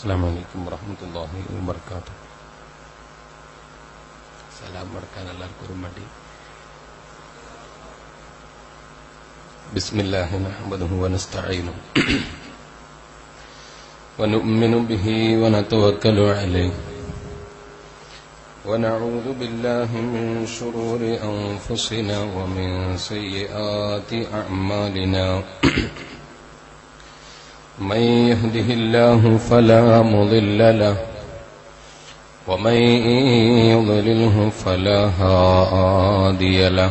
السلام عليكم ورحمة الله وبركاته സലാം മടക്കാൻ എല്ലാവർക്കും ഒരു മടി بسم الله نحمده ونستعينه ونؤمن به ونتوكل عليه ونعوذ بالله من شرور أنفسنا ومن سيئات أعمالنا من يهده الله فلا مضل له ومن يضلله فلا هادي له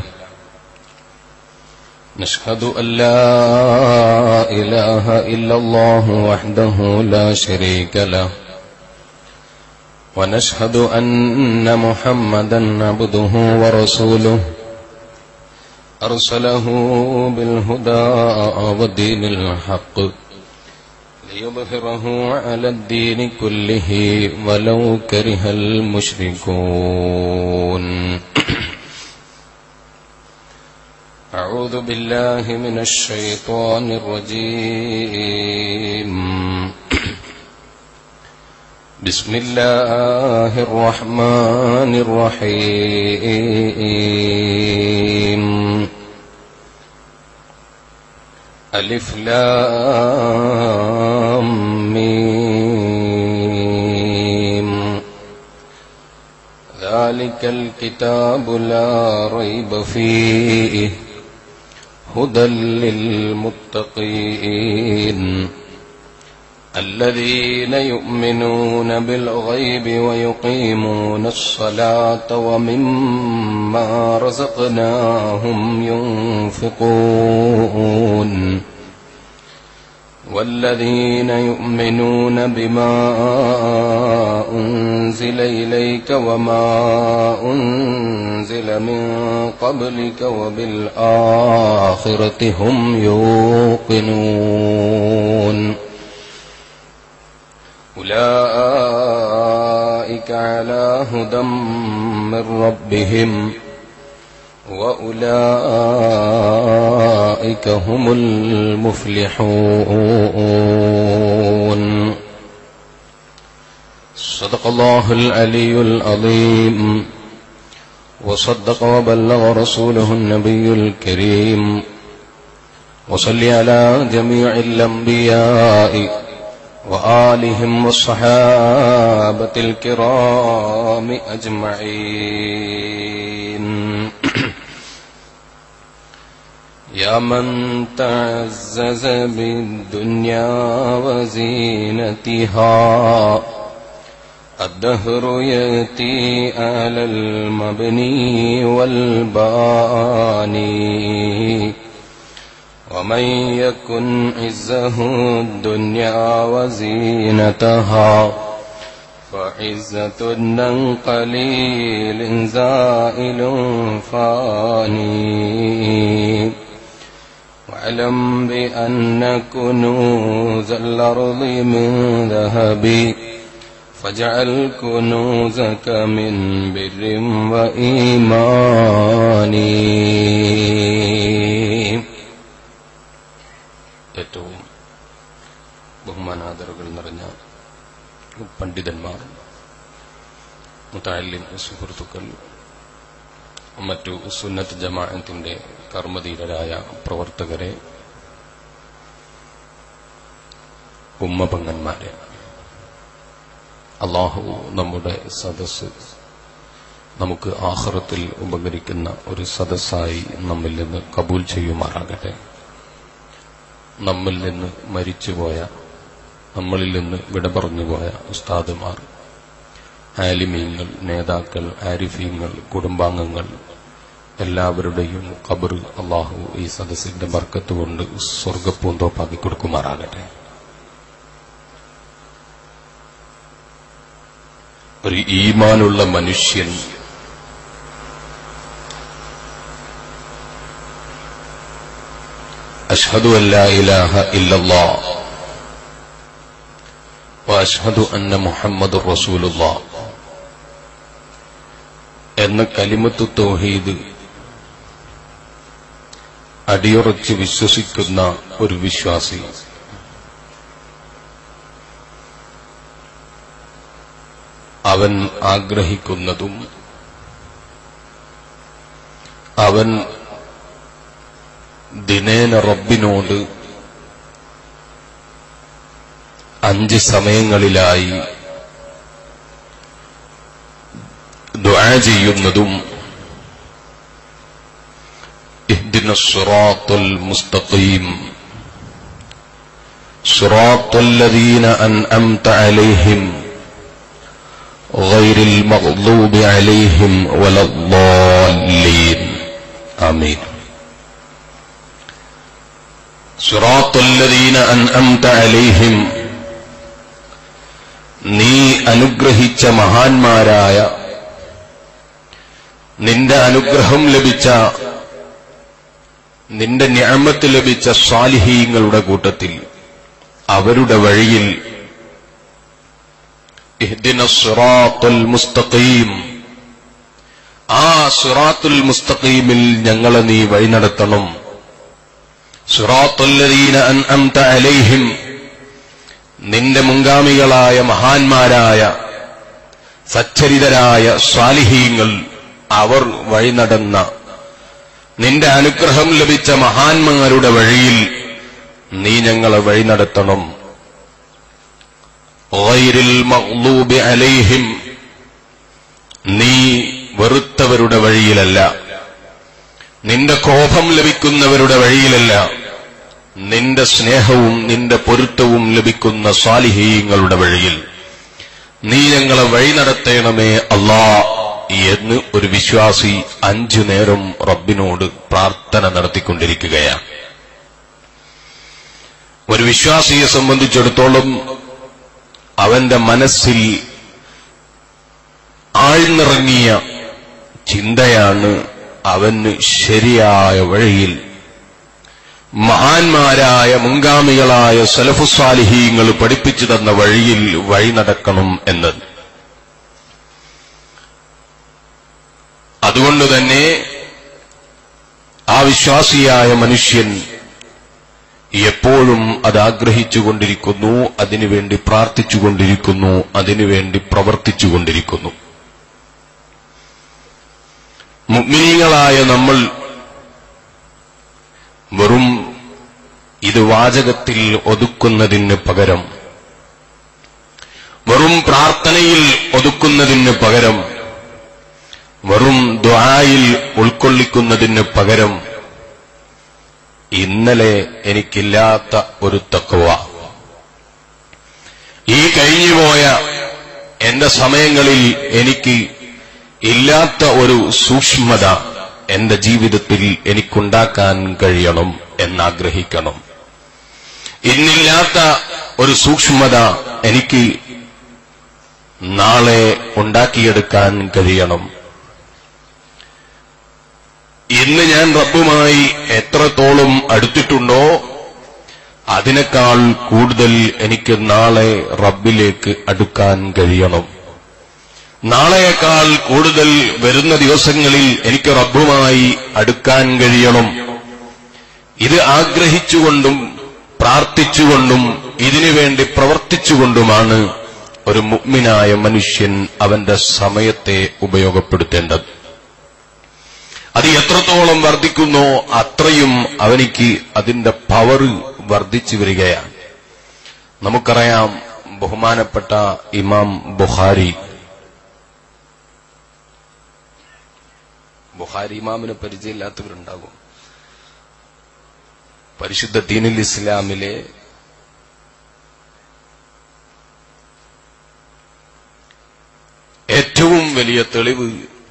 نشهد أن لا إله إلا الله وحده لا شريك له ونشهد أن محمدا عبده ورسوله أرسله بالهدى ودين الحق ليظهره على الدين كله ولو كره المشركون أعوذ بالله من الشيطان الرجيم بسم الله الرحمن الرحيم ألف لام ميم ذلك الكتاب لا ريب فيه هدى للمتقين الذين يؤمنون بالغيب ويقيمون الصلاة ومما رزقناهم ينفقون والذين يؤمنون بما أنزل إليك وما أنزل من قبلك وبالآخرة هم يوقنون أولئك على هدى من ربهم وأولئك هم المفلحون صدق الله العلي العظيم وصدق وبلغ رسوله النبي الكريم وصل على جميع الأنبياء وآلهم والصحابة الكرام أجمعين يا من تعزز بالدنيا وزينتها الدهر يأتي على المبني والباني ومن يكن عزه الدنيا وزينتها فعزة قليل زائل فاني واعلم بأن كنوز الأرض من ذهب فاجعل كنوزك من بر وإيمان ഏറ്റവും ബഹുമാനാദരകൾ നിറഞ്ഞ പണ്ഡിതന്മാർ മുത്താലിം സുഹൃത്തുക്കൾ മറ്റു സുന്നത്ത് ജമാഅത്തിന്റെ കർമ്മധീരരായ പ്രവർത്തകരെ ഉമ്മപങ്ങന്മാരെ അള്ളാഹു നമ്മുടെ സദസ് നമുക്ക് ആഹ്റത്തിൽ ഉപകരിക്കുന്ന ഒരു സദസ്സായി നമ്മിൽ നിന്ന് കബൂൽ ചെയ്യുമാറാകട്ടെ നമ്മിൽ നിന്ന് മരിച്ചുപോയ നമ്മളിൽ നിന്ന് വിട പറഞ്ഞുപോയ ഉസ്താദുമാർ ആലിമീങ്ങൾ നേതാക്കൾ ആരിഫീങ്ങൾ കുടുംബാംഗങ്ങൾ എല്ലാവരുടെയും കബർ അള്ളാഹു ഈ സദസ്സിന്റെ ബർക്കത്ത് കൊണ്ട് സ്വർഗപ്പൂന്തോപ്പാക്കി കൊടുക്കുമാറാകട്ടെ ഒരു ഈമാനുള്ള മനുഷ്യൻ أشهد أن لا إله إلا الله وأشهد أن محمد رسول الله എന്ന കലിമത്തു തൗഹീദ് അടിയുറച്ച് വിശ്വസിക്കുന്ന ഒരു വിശ്വാസി അവൻ ആഗ്രഹിക്കുന്നതും അവൻ ദിനേന റബ്ബിനോട് അഞ്ച് സമയങ്ങളിലായി ദുആ ചെയ്യുന്നതും اهدنا الصراط المستقيم صراط الذين أنأمت عليهم غير المغضوب عليهم ولا الضالين آمين صراط الذين أنأمت عليهم നീ അനുഗ്രഹിച്ച മഹാന്മാരായ നിന്റെ അനുഗ്രഹം ലഭിച്ച നിന്റെ ഞാമത്ത് ലഭിച്ച സാലിഹീങ്ങളുടെ കൂട്ടത്തിൽ അവരുടെ വഴിയിൽ ഇഹ്ദിന സിറാത്തുൽ മുസ്തഖീം ആ സിറാത്തുൽ മുസ്തഖീമിൽ ഞങ്ങളെ നീ വഴി നടത്തണം സിറാത്തുല്ലദീന അൻഅംത അലൈഹിം നിന്റെ മുൻഗാമികളായ മഹാന്മാരായ സച്ചരിതരായ സ്വാലിഹീങ്ങൾ അവർ വഴി നടന്ന നിന്റെ അനുഗ്രഹം ലഭിച്ച മഹാന്മാരുടെ വഴിയിൽ നീ ഞങ്ങളെ വഴി നടത്തണം ഗൈരിൽ മഗ്ലൂബി അലൈഹിം നീ വെറുത്തവരുടെ വഴിയിലല്ല നിന്റെ കോപം ലഭിക്കുന്നവരുടെ വഴിയിലല്ല നിന്റെ സ്നേഹവും നിന്റെ പൊരുത്തവും ലഭിക്കുന്ന സ്വാലിഹീങ്ങളുടെ വഴിയിൽ നീ ഞങ്ങളെ വഴി നടത്തേണമേ അല്ലാ എന്ന് ഒരു വിശ്വാസി അഞ്ചു നേരം റബ്ബിനോട് പ്രാർത്ഥന നടത്തിക്കൊണ്ടിരിക്കുകയാണ് ഒരു വിശ്വാസിയെ സംബന്ധിച്ചിടത്തോളം അവന്റെ മനസ്സിൽ ആഴ്ന്നിറങ്ങിയ ചിന്തയാണ് അവന് ശരിയായ വഴിയിൽ മഹാന്മാരായ മുൻഗാമികളായ സലഫുസാലിഹീങ്ങൾ പഠിപ്പിച്ചു തന്ന വഴിയിൽ വഴി നടക്കണം എന്നത് അതുകൊണ്ട് തന്നെ ആ വിശ്വാസിയായ മനുഷ്യൻ എപ്പോഴും അത് ആഗ്രഹിച്ചുകൊണ്ടിരിക്കുന്നു അതിനുവേണ്ടി പ്രാർത്ഥിച്ചുകൊണ്ടിരിക്കുന്നു അതിനുവേണ്ടി പ്രവർത്തിച്ചുകൊണ്ടിരിക്കുന്നു മുഗ്മിനീങ്ങളായ നമ്മൾ വെറും ഇത് വാചകത്തിൽ ഒതുക്കുന്നതിന് പകരം വെറും പ്രാർത്ഥനയിൽ ഒതുക്കുന്നതിന് പകരം വെറും ദ്വായിൽ ഉൾക്കൊള്ളിക്കുന്നതിന് പകരം ഇന്നലെ എനിക്കില്ലാത്ത ഒരു തക്കവ ഈ കഴിഞ്ഞുപോയ എന്റെ സമയങ്ങളിൽ എനിക്ക് ഇല്ലാത്ത ഒരു സൂക്ഷ്മത എന്റെ ജീവിതത്തിൽ എനിക്കുണ്ടാക്കാൻ കഴിയണം എന്നാഗ്രഹിക്കണം ഇന്നില്ലാത്ത ഒരു സൂക്ഷ്മത എനിക്ക് നാളെ ഉണ്ടാക്കിയെടുക്കാൻ കഴിയണം ഇന്ന് ഞാൻ റബ്ബുമായി എത്രത്തോളം അടുത്തിട്ടുണ്ടോ അതിനേക്കാൾ കൂടുതൽ എനിക്ക് നാളെ റബ്ബിലേക്ക് അടുക്കാൻ കഴിയണം നാളെയേക്കാൾ കൂടുതൽ വരുന്ന ദിവസങ്ങളിൽ എനിക്ക് റബ്ബുമായി അടുക്കാൻ കഴിയണം ഇത് ആഗ്രഹിച്ചുകൊണ്ടും പ്രാർത്ഥിച്ചുകൊണ്ടും ഇതിനുവേണ്ടി പ്രവർത്തിച്ചുകൊണ്ടുമാണ് ഒരു മുഗ്മിനായ മനുഷ്യൻ അവന്റെ സമയത്തെ ഉപയോഗപ്പെടുത്തേണ്ടത് അത് എത്രത്തോളം വർദ്ധിക്കുന്നോ അത്രയും അവനിക്ക് അതിന്റെ പവർ വർദ്ധിച്ചു വരികയാണ് നമുക്കറിയാം ബഹുമാനപ്പെട്ട ഇമാം ബുഖാരി ബുഖാരി ഇമാമിന് പരിചയമില്ലാത്തവരുണ്ടാകും പരിശുദ്ധ ദീനുൽ ഇസ്ലാമിലെ ഏറ്റവും വലിയ തെളിവ്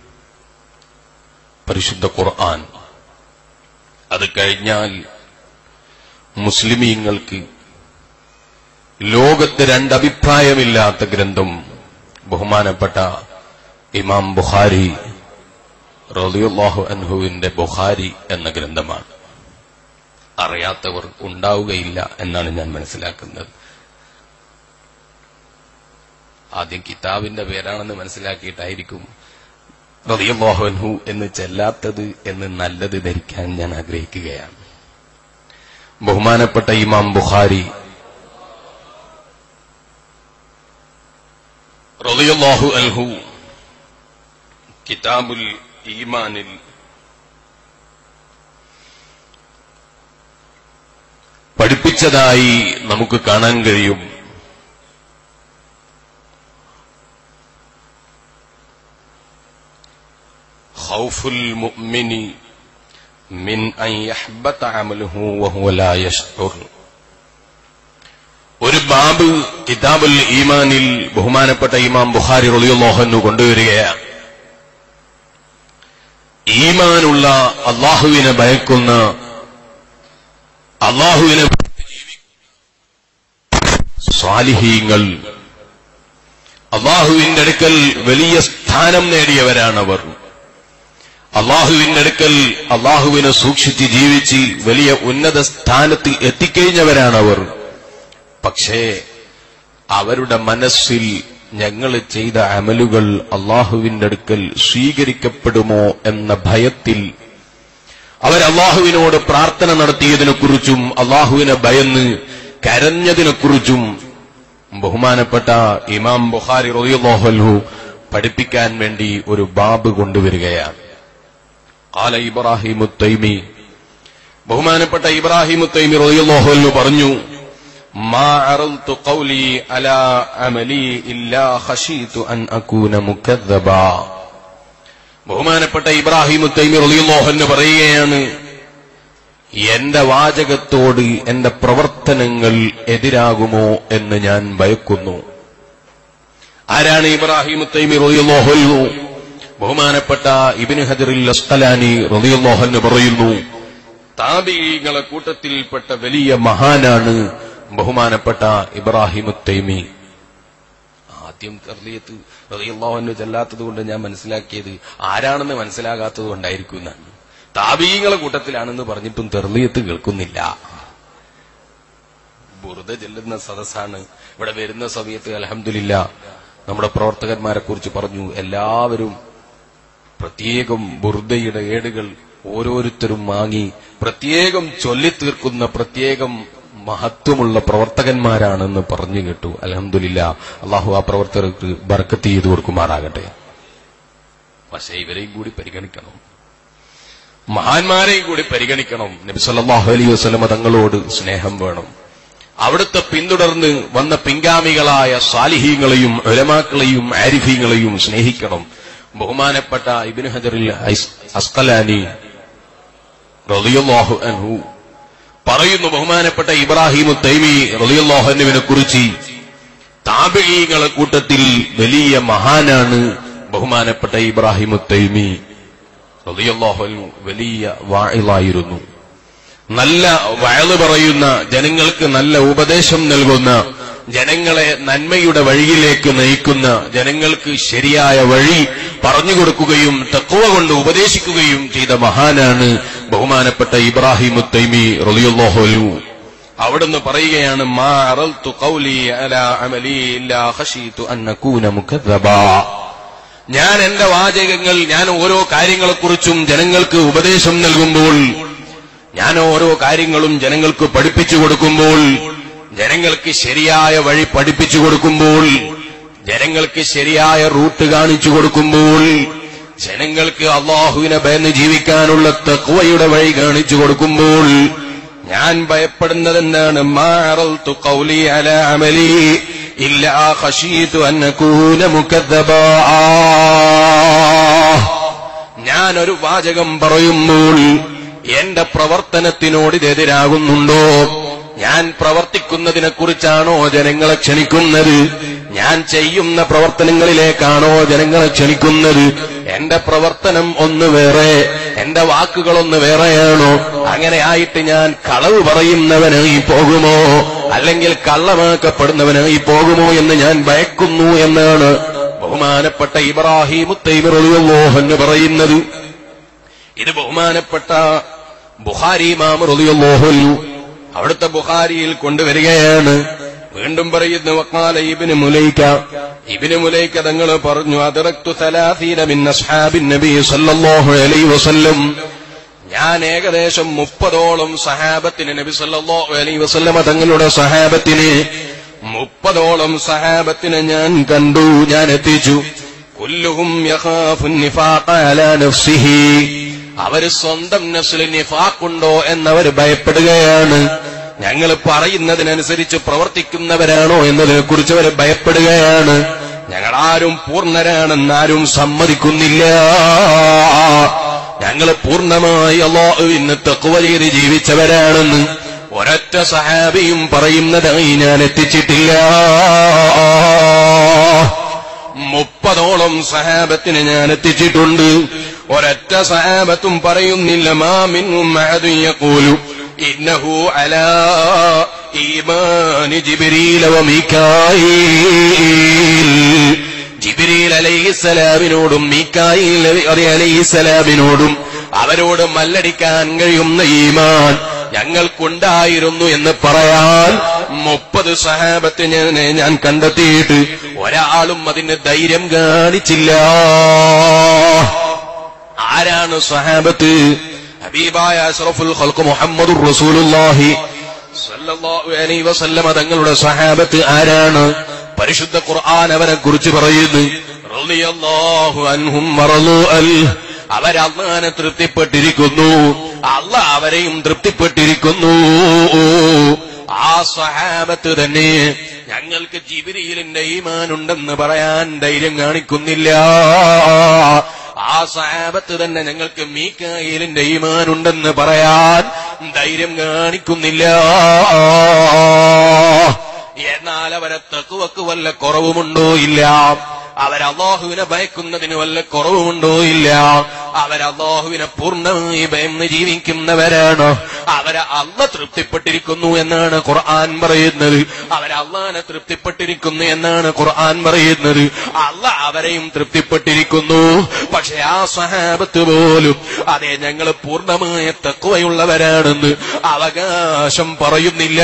പരിശുദ്ധ ഖുർആൻ അത് കഴിഞ്ഞാൽ മുസ്ലിമീങ്ങൾക്ക് ലോകത്ത് രണ്ടഭിപ്രായമില്ലാത്ത ഗ്രന്ഥം ബഹുമാനപ്പെട്ട ഇമാം ബുഖാരി റളിയല്ലാഹു അൻഹുവിന്റെ ബുഖാരി എന്ന ഗ്രന്ഥമാണ് അറിയാത്തവർ ഉണ്ടാവുകയില്ല എന്നാണ് ഞാൻ മനസ്സിലാക്കുന്നത് ആദ്യം കിതാബിന്റെ പേരാണെന്ന് മനസ്സിലാക്കിയിട്ടായിരിക്കും റളിയല്ലാഹു അൻഹു എന്ന് ചെല്ലാത്തത് എന്ന് നല്ലത് ധരിക്കാൻ ഞാൻ ആഗ്രഹിക്കുകയാണ് ബഹുമാനപ്പെട്ട ഇമാം ബുഖാരി റളിയല്ലാഹു അൻഹു കിതാബുൽ ഈമാനിൽ പഠിപ്പിച്ചതായി നമുക്ക് കാണാൻ കഴിയും ഖൗഫുൽ മുഅ്മിനി മിൻ അൻ യഹ്ബത അമലുഹു വഹുവ ലാ യഷ്ഉർ ഒരു ബാബ് കിതാബുൽ ഈമാനിൽ ബഹുമാനപ്പെട്ട ഇമാം ബുഖാരി റളിയല്ലാഹു കൊണ്ടുവരികയാണ് ഈമാനുള്ള അള്ളാഹുവിനെ ഭയക്കുന്ന അള്ളാഹുവിനെ സ്വാലിഹീങ്ങൾ അള്ളാഹുവിന്റെ അടുക്കൽ വലിയ സ്ഥാനം നേടിയവരാണവർ അള്ളാഹുവിന്റെ അടുക്കൽ അള്ളാഹുവിനെ സൂക്ഷിച്ച് ജീവിച്ച് വലിയ ഉന്നത സ്ഥാനത്തിൽ എത്തിക്കഴിഞ്ഞവരാണവർ പക്ഷേ അവരുടെ മനസ്സിൽ ഞങ്ങൾ ചെയ്ത അമലുകൾ അള്ളാഹുവിന്റെ അടുക്കൽ സ്വീകരിക്കപ്പെടുമോ എന്ന ഭയത്തിൽ അവർ അള്ളാഹുവിനോട് പ്രാർത്ഥന നടത്തിയതിനെക്കുറിച്ചും അള്ളാഹുവിനെ ഭയന്ന് കരഞ്ഞതിനെക്കുറിച്ചും ബഹുമാനപ്പെട്ട ഇമാം ബുഖാരി റളിയല്ലാഹു പഠിപ്പിക്കാൻ വേണ്ടി ഒരു ബാബ് കൊണ്ടുവരികയാണ് കാല ഇബ്രാഹിം തൈമി ബഹുമാനപ്പെട്ട ഇബ്രാഹിം തൈമി റളിയല്ലാഹു പറഞ്ഞു ما عرضت قولي على عملي إلا خشيت أن أكون مكذبا ബഹുമാനപ്പെട്ട ഇബ്രാഹിം തൈമി റളിയല്ലാഹു അൻഹു പറയുകയാണ് എന്റെ വാചകത്തോട് എന്റെ പ്രവർത്തനങ്ങൾ എതിരാകുമോ എന്ന് ഞാൻ ഭയക്കുന്നു ആരാണ് ഇബ്രാഹിം തൈമി റളിയല്ലാഹു അൻഹു ബഹുമാനപ്പെട്ട ഇബ്നു ഹജറിൽ അസ്ഖലാനി റളിയല്ലാഹു അൻഹു പറയുന്നു താബിഈങ്ങളെ കൂട്ടത്തിൽപ്പെട്ട വലിയ മഹാനാണ് ബഹുമാനപ്പെട്ട ഇബ്രാഹിം തൈമി ആദ്യം തെർലിയത്ത് റളിയല്ലാഹു ചെല്ലാത്തത് കൊണ്ട് ഞാൻ മനസ്സിലാക്കിയത് ആരാണെന്ന് മനസ്സിലാകാത്തത് കൊണ്ടായിരിക്കും എന്നാണ് താബീങ്ങളെ കൂട്ടത്തിലാണെന്ന് പറഞ്ഞിട്ടും തെർലിയത്ത് കേൾക്കുന്നില്ല ബുറുദ ചെല്ലുന്ന സദസ്സാണ് ഇവിടെ വരുന്ന സമയത്ത് അലഹമില്ല നമ്മുടെ പ്രവർത്തകന്മാരെ കുറിച്ച് പറഞ്ഞു എല്ലാവരും പ്രത്യേകം ബുർദയുടെ ഏടുകൾ ഓരോരുത്തരും വാങ്ങി പ്രത്യേകം ചൊല്ലിത്തീർക്കുന്ന പ്രത്യേകം മഹത്വമുള്ള പ്രവർത്തകന്മാരാണെന്ന് പറഞ്ഞു കേട്ടു അലഹമില്ല അള്ളാഹു ആ പ്രവർത്തകർക്ക് ബർക്കത്ത് ചെയ്തു കൊടുക്കുമാറാകട്ടെ പക്ഷേ ഇവരെയും കൂടി പരിഗണിക്കണം മഹാന്മാരെയും കൂടി പരിഗണിക്കണം നബി സല്ലല്ലാഹു അലൈഹി വസല്ലമ തങ്ങളോട് സ്നേഹം വേണം അവിടുത്തെ പിന്തുടർന്ന് വന്ന പിൻഗാമികളായ സാലിഹീങ്ങളെയും ഉലമാക്കളെയും ആരിഫീങ്ങളെയും സ്നേഹിക്കണം ബഹുമാനപ്പെട്ട ഇബ്നു ഹജറിൽ അസ്കലാനി റളിയല്ലാഹു അൻഹു പറയുന്നു ബഹുമാനപ്പെട്ട ഇബ്രാഹിം തൈമി റളിയല്ലാഹുവിനെ കുറിച്ച് താബിഈങ്ങളെ കൂട്ടത്തിൽ വലിയ മഹാനാണ് ബഹുമാനപ്പെട്ട ഇബ്രാഹിം തൈമി റളിയല്ലാഹു അൻഹു വലിയ വായിലായിരുന്നു നല്ല വയല് പറയുന്ന ജനങ്ങൾക്ക് നല്ല ഉപദേശം നൽകുന്ന ജനങ്ങളെ നന്മയുടെ വഴിയിലേക്ക് നയിക്കുന്ന ജനങ്ങൾക്ക് ശരിയായ വഴി പറഞ്ഞു കൊടുക്കുകയും തക്കുവ കൊണ്ട് ഉപദേശിക്കുകയും ചെയ്ത മഹാനാണ് ബഹുമാനപ്പെട്ട ഇബ്രാഹിം തൈമി റളിയല്ലാഹു അവിടുന്ന് പറയുകയാണ് മാ അറൽതു ഖൗലി അലാ അമലി ഇല്ലാ ഖശീതു അൻ അകൂന മുകദ്ദബാ ഞാൻ എന്റെ വാചകങ്ങൾ ഞാൻ ഓരോ കാര്യങ്ങളെക്കുറിച്ചും ജനങ്ങൾക്ക് ഉപദേശം നൽകുമ്പോൾ ഞാൻ ഓരോ കാര്യങ്ങളും ജനങ്ങൾക്ക് പഠിപ്പിച്ചു കൊടുക്കുമ്പോൾ ജനങ്ങൾക്ക് ശരിയായ വഴി പഠിപ്പിച്ചു കൊടുക്കുമ്പോൾ ജനങ്ങൾക്ക് ശരിയായ റൂട്ട് കാണിച്ചു കൊടുക്കുമ്പോൾ ജനങ്ങൾക്ക് അള്ളാഹുവിനെ ഭയന്ന് ജീവിക്കാനുള്ള തക്വയുടെ വഴി കാണിച്ചു കൊടുക്കുമ്പോൾ ഞാൻ ഭയപ്പെടുന്നതെന്താണ് മാറൽത്തു കൗലി അല അമലി ഇല്ലാ ഖശീതു അൻ അകൂന മുകദ്ദബാ ഞാൻ ഒരു വാചകം പറയുമ്പോൾ എന്റെ പ്രവർത്തനത്തിനോട് ഇതെതിരാകുന്നുണ്ടോ ഞാൻ പ്രവർത്തിക്കുന്നതിനെ കുറിച്ചാണോ ജനങ്ങളെ ക്ഷണിക്കുന്നത് ഞാൻ ചെയ്യുന്ന പ്രവർത്തനങ്ങളിലേക്കാണോ ജനങ്ങളെ ക്ഷണിക്കുന്നത് എന്റെ പ്രവർത്തനം ഒന്ന് വേറെ എന്റെ വാക്കുകളൊന്ന് വേറെയാണോ അങ്ങനെ ആയിട്ട് ഞാൻ കളവ് പറയുന്നവനായി പോകുമോ അല്ലെങ്കിൽ കള്ളമാക്കപ്പെടുന്നവനായി പോകുമോ എന്ന് ഞാൻ ഭയക്കുന്നു എന്നാണ് ബഹുമാനപ്പെട്ട ഇബ്രാഹിം തൈമറിയോഹന് പറയുന്നത് ഇത് ബഹുമാനപ്പെട്ട ബുഹാരി മാമറിയോഹല്ലു അവിടുത്തെ ബുഹാരിയിൽ കൊണ്ടുവരികയാണ് വീണ്ടും പറയുന്നു വക്കാല ഇബിന് മുലൈക്ക ഇബിന് മുലൈക്ക തങ്ങൾ പറഞ്ഞു അതിറക്തു സലാസീന മിൻ അസ്ഹാബിൻ നബി സല്ലല്ലാഹു അലൈഹി വസല്ലം ഞാൻ ഏകദേശം മുപ്പതോളം സഹാബത്തിന് നബി സല്ലല്ലാഹു അലൈഹി വസല്ലമ തങ്ങളുടെ സഹാബത്തിന് മുപ്പതോളം സഹാബത്തിനെ ഞാൻ കണ്ടു ഞാൻ എത്തിച്ചു കുല്ലുഹും യഖാഫു നിഫാഖ അലാ നഫ്സിഹി അവര് സ്വന്തം നഫ്സിൽ നിഫാഖുണ്ടോ എന്നവർ ഭയപ്പെടുകയാണ് ഞങ്ങൾ പറയുന്നതിനനുസരിച്ച് പ്രവർത്തിക്കുന്നവരാണോ എന്നതിനെ കുറിച്ച് അവർ ഭയപ്പെടുകയാണ് ഞങ്ങൾ ആരും പൂർണ്ണരാണെന്നാരും സമ്മതിക്കുന്നില്ല ഞങ്ങൾ പൂർണ്ണമായി അള്ളാഹുവിന് തക്കുവ ചെയ്ത് ജീവിച്ചവരാണെന്ന് ഒരൊറ്റ സഹാബിയും പറയുന്നതായി ഞാൻ എത്തിച്ചിട്ടില്ല മുപ്പതോളം സഹാബത്തിന് ഞാൻ എത്തിച്ചിട്ടുണ്ട് ഒരൊറ്റ സഹാബത്തും പറയുന്നില്ല മാമിനും യഖൂലു ഇന്നഹു അലാ ഈമാനി ജിബ്രീല വമീകായിൽ ജിബ്രീൽ അലൈഹിസ്സലാമിനോടും മീക്കായിൽ അലൈഹിസ്സലാമിനോടും അവരോട് മല്ലടിക്കാൻ കഴിയുന്ന ഈമാൻ ഞങ്ങൾക്കുണ്ടായിരുന്നു എന്ന് പറയാൻ മുപ്പത് സഹാബത്തെ ഞാൻ ഞാൻ കണ്ടെത്തിയിട്ട് ഒരാളും അതിന് ധൈര്യം കാണിച്ചില്ല ആരാണ് സഹാബത്ത് ഹബീബായ അഷ്റഫുൽ ഖൽഖ് മുഹമ്മദുർ റസൂലുള്ളാഹി സല്ലല്ലാഹു അലൈഹി വസല്ലമ തങ്ങളുടെ സഹാബത്ത് ആരാണ് പരിശുദ്ധ ഖുർആൻ അവരെ കുറിച്ച് പറയുന്നു റളിയല്ലാഹു അൻഹും മറളു അൽ അവരള്ളാനെ തൃപ്തിപ്പെട്ടിരിക്കുന്നു അല്ല അവരെയും തൃപ്തിപ്പെട്ടിരിക്കുന്നു ആ സഹാബത്ത് തന്നെ ഞങ്ങൾക്ക് ജിബിരിയിലിന്റെ ഈമാനുണ്ടെന്ന് പറയാൻ ധൈര്യം കാണിക്കുന്നില്ല ആ സഹാബത്ത് തന്നെ ഞങ്ങൾക്ക് മീക്കായിലിന്റെ ഈമാനുണ്ടെന്ന് പറയാൻ ധൈര്യം കാണിക്കുന്നില്ല എന്നാൽ അവരെ തെക്കുവക്ക് വല്ല കുറവുമുണ്ടോ ഇല്ല അവരല്ലാഹുവിനെ ഭയക്കുന്നതിന് വല്ല കുറവുമുണ്ടോ ഇല്ല അവരല്ലാഹുവിനെ പൂർണ്ണമായി ഭയന്ന് ജീവിക്കുന്നവരാണ് അവരെ അല്ല തൃപ്തിപ്പെട്ടിരിക്കുന്നു എന്നാണ് ഖുർആൻ പറയുന്നത് അവരല്ലാനെ തൃപ്തിപ്പെട്ടിരിക്കുന്നു എന്നാണ് ഖുർആൻ പറയുന്നത് അല്ല അവരെയും തൃപ്തിപ്പെട്ടിരിക്കുന്നു പക്ഷെ ആ സഹാബത്ത് പോലും അതെ ഞങ്ങൾ പൂർണ്ണമായ തക്കുവയുള്ളവരാണെന്ന് അവകാശം പറയുന്നില്ല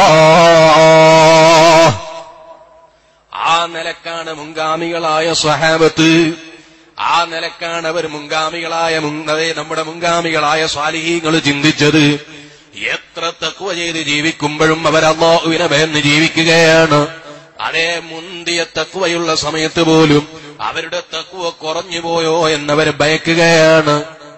ആ നിലക്കാണ് മുൻഗാമികളായ സ്വഹാബത്ത് ആ നിലക്കാണ് അവർ മുൻഗാമികളായ മുന്നതേ നമ്മുടെ മുൻഗാമികളായ സ്വാലിഹീങ്ങൾ ചിന്തിച്ചത് എത്ര തക്കുവ ചെയ്ത് ജീവിക്കുമ്പോഴും അവർ അള്ളാഹുവിനെ ഭയന്ന് ജീവിക്കുകയാണ് അതേ മുന്തിയ തക്കുവയുള്ള സമയത്ത് പോലും അവരുടെ തക്കുവ കുറഞ്ഞു പോയോ എന്നവർ ഭയക്കുകയാണ്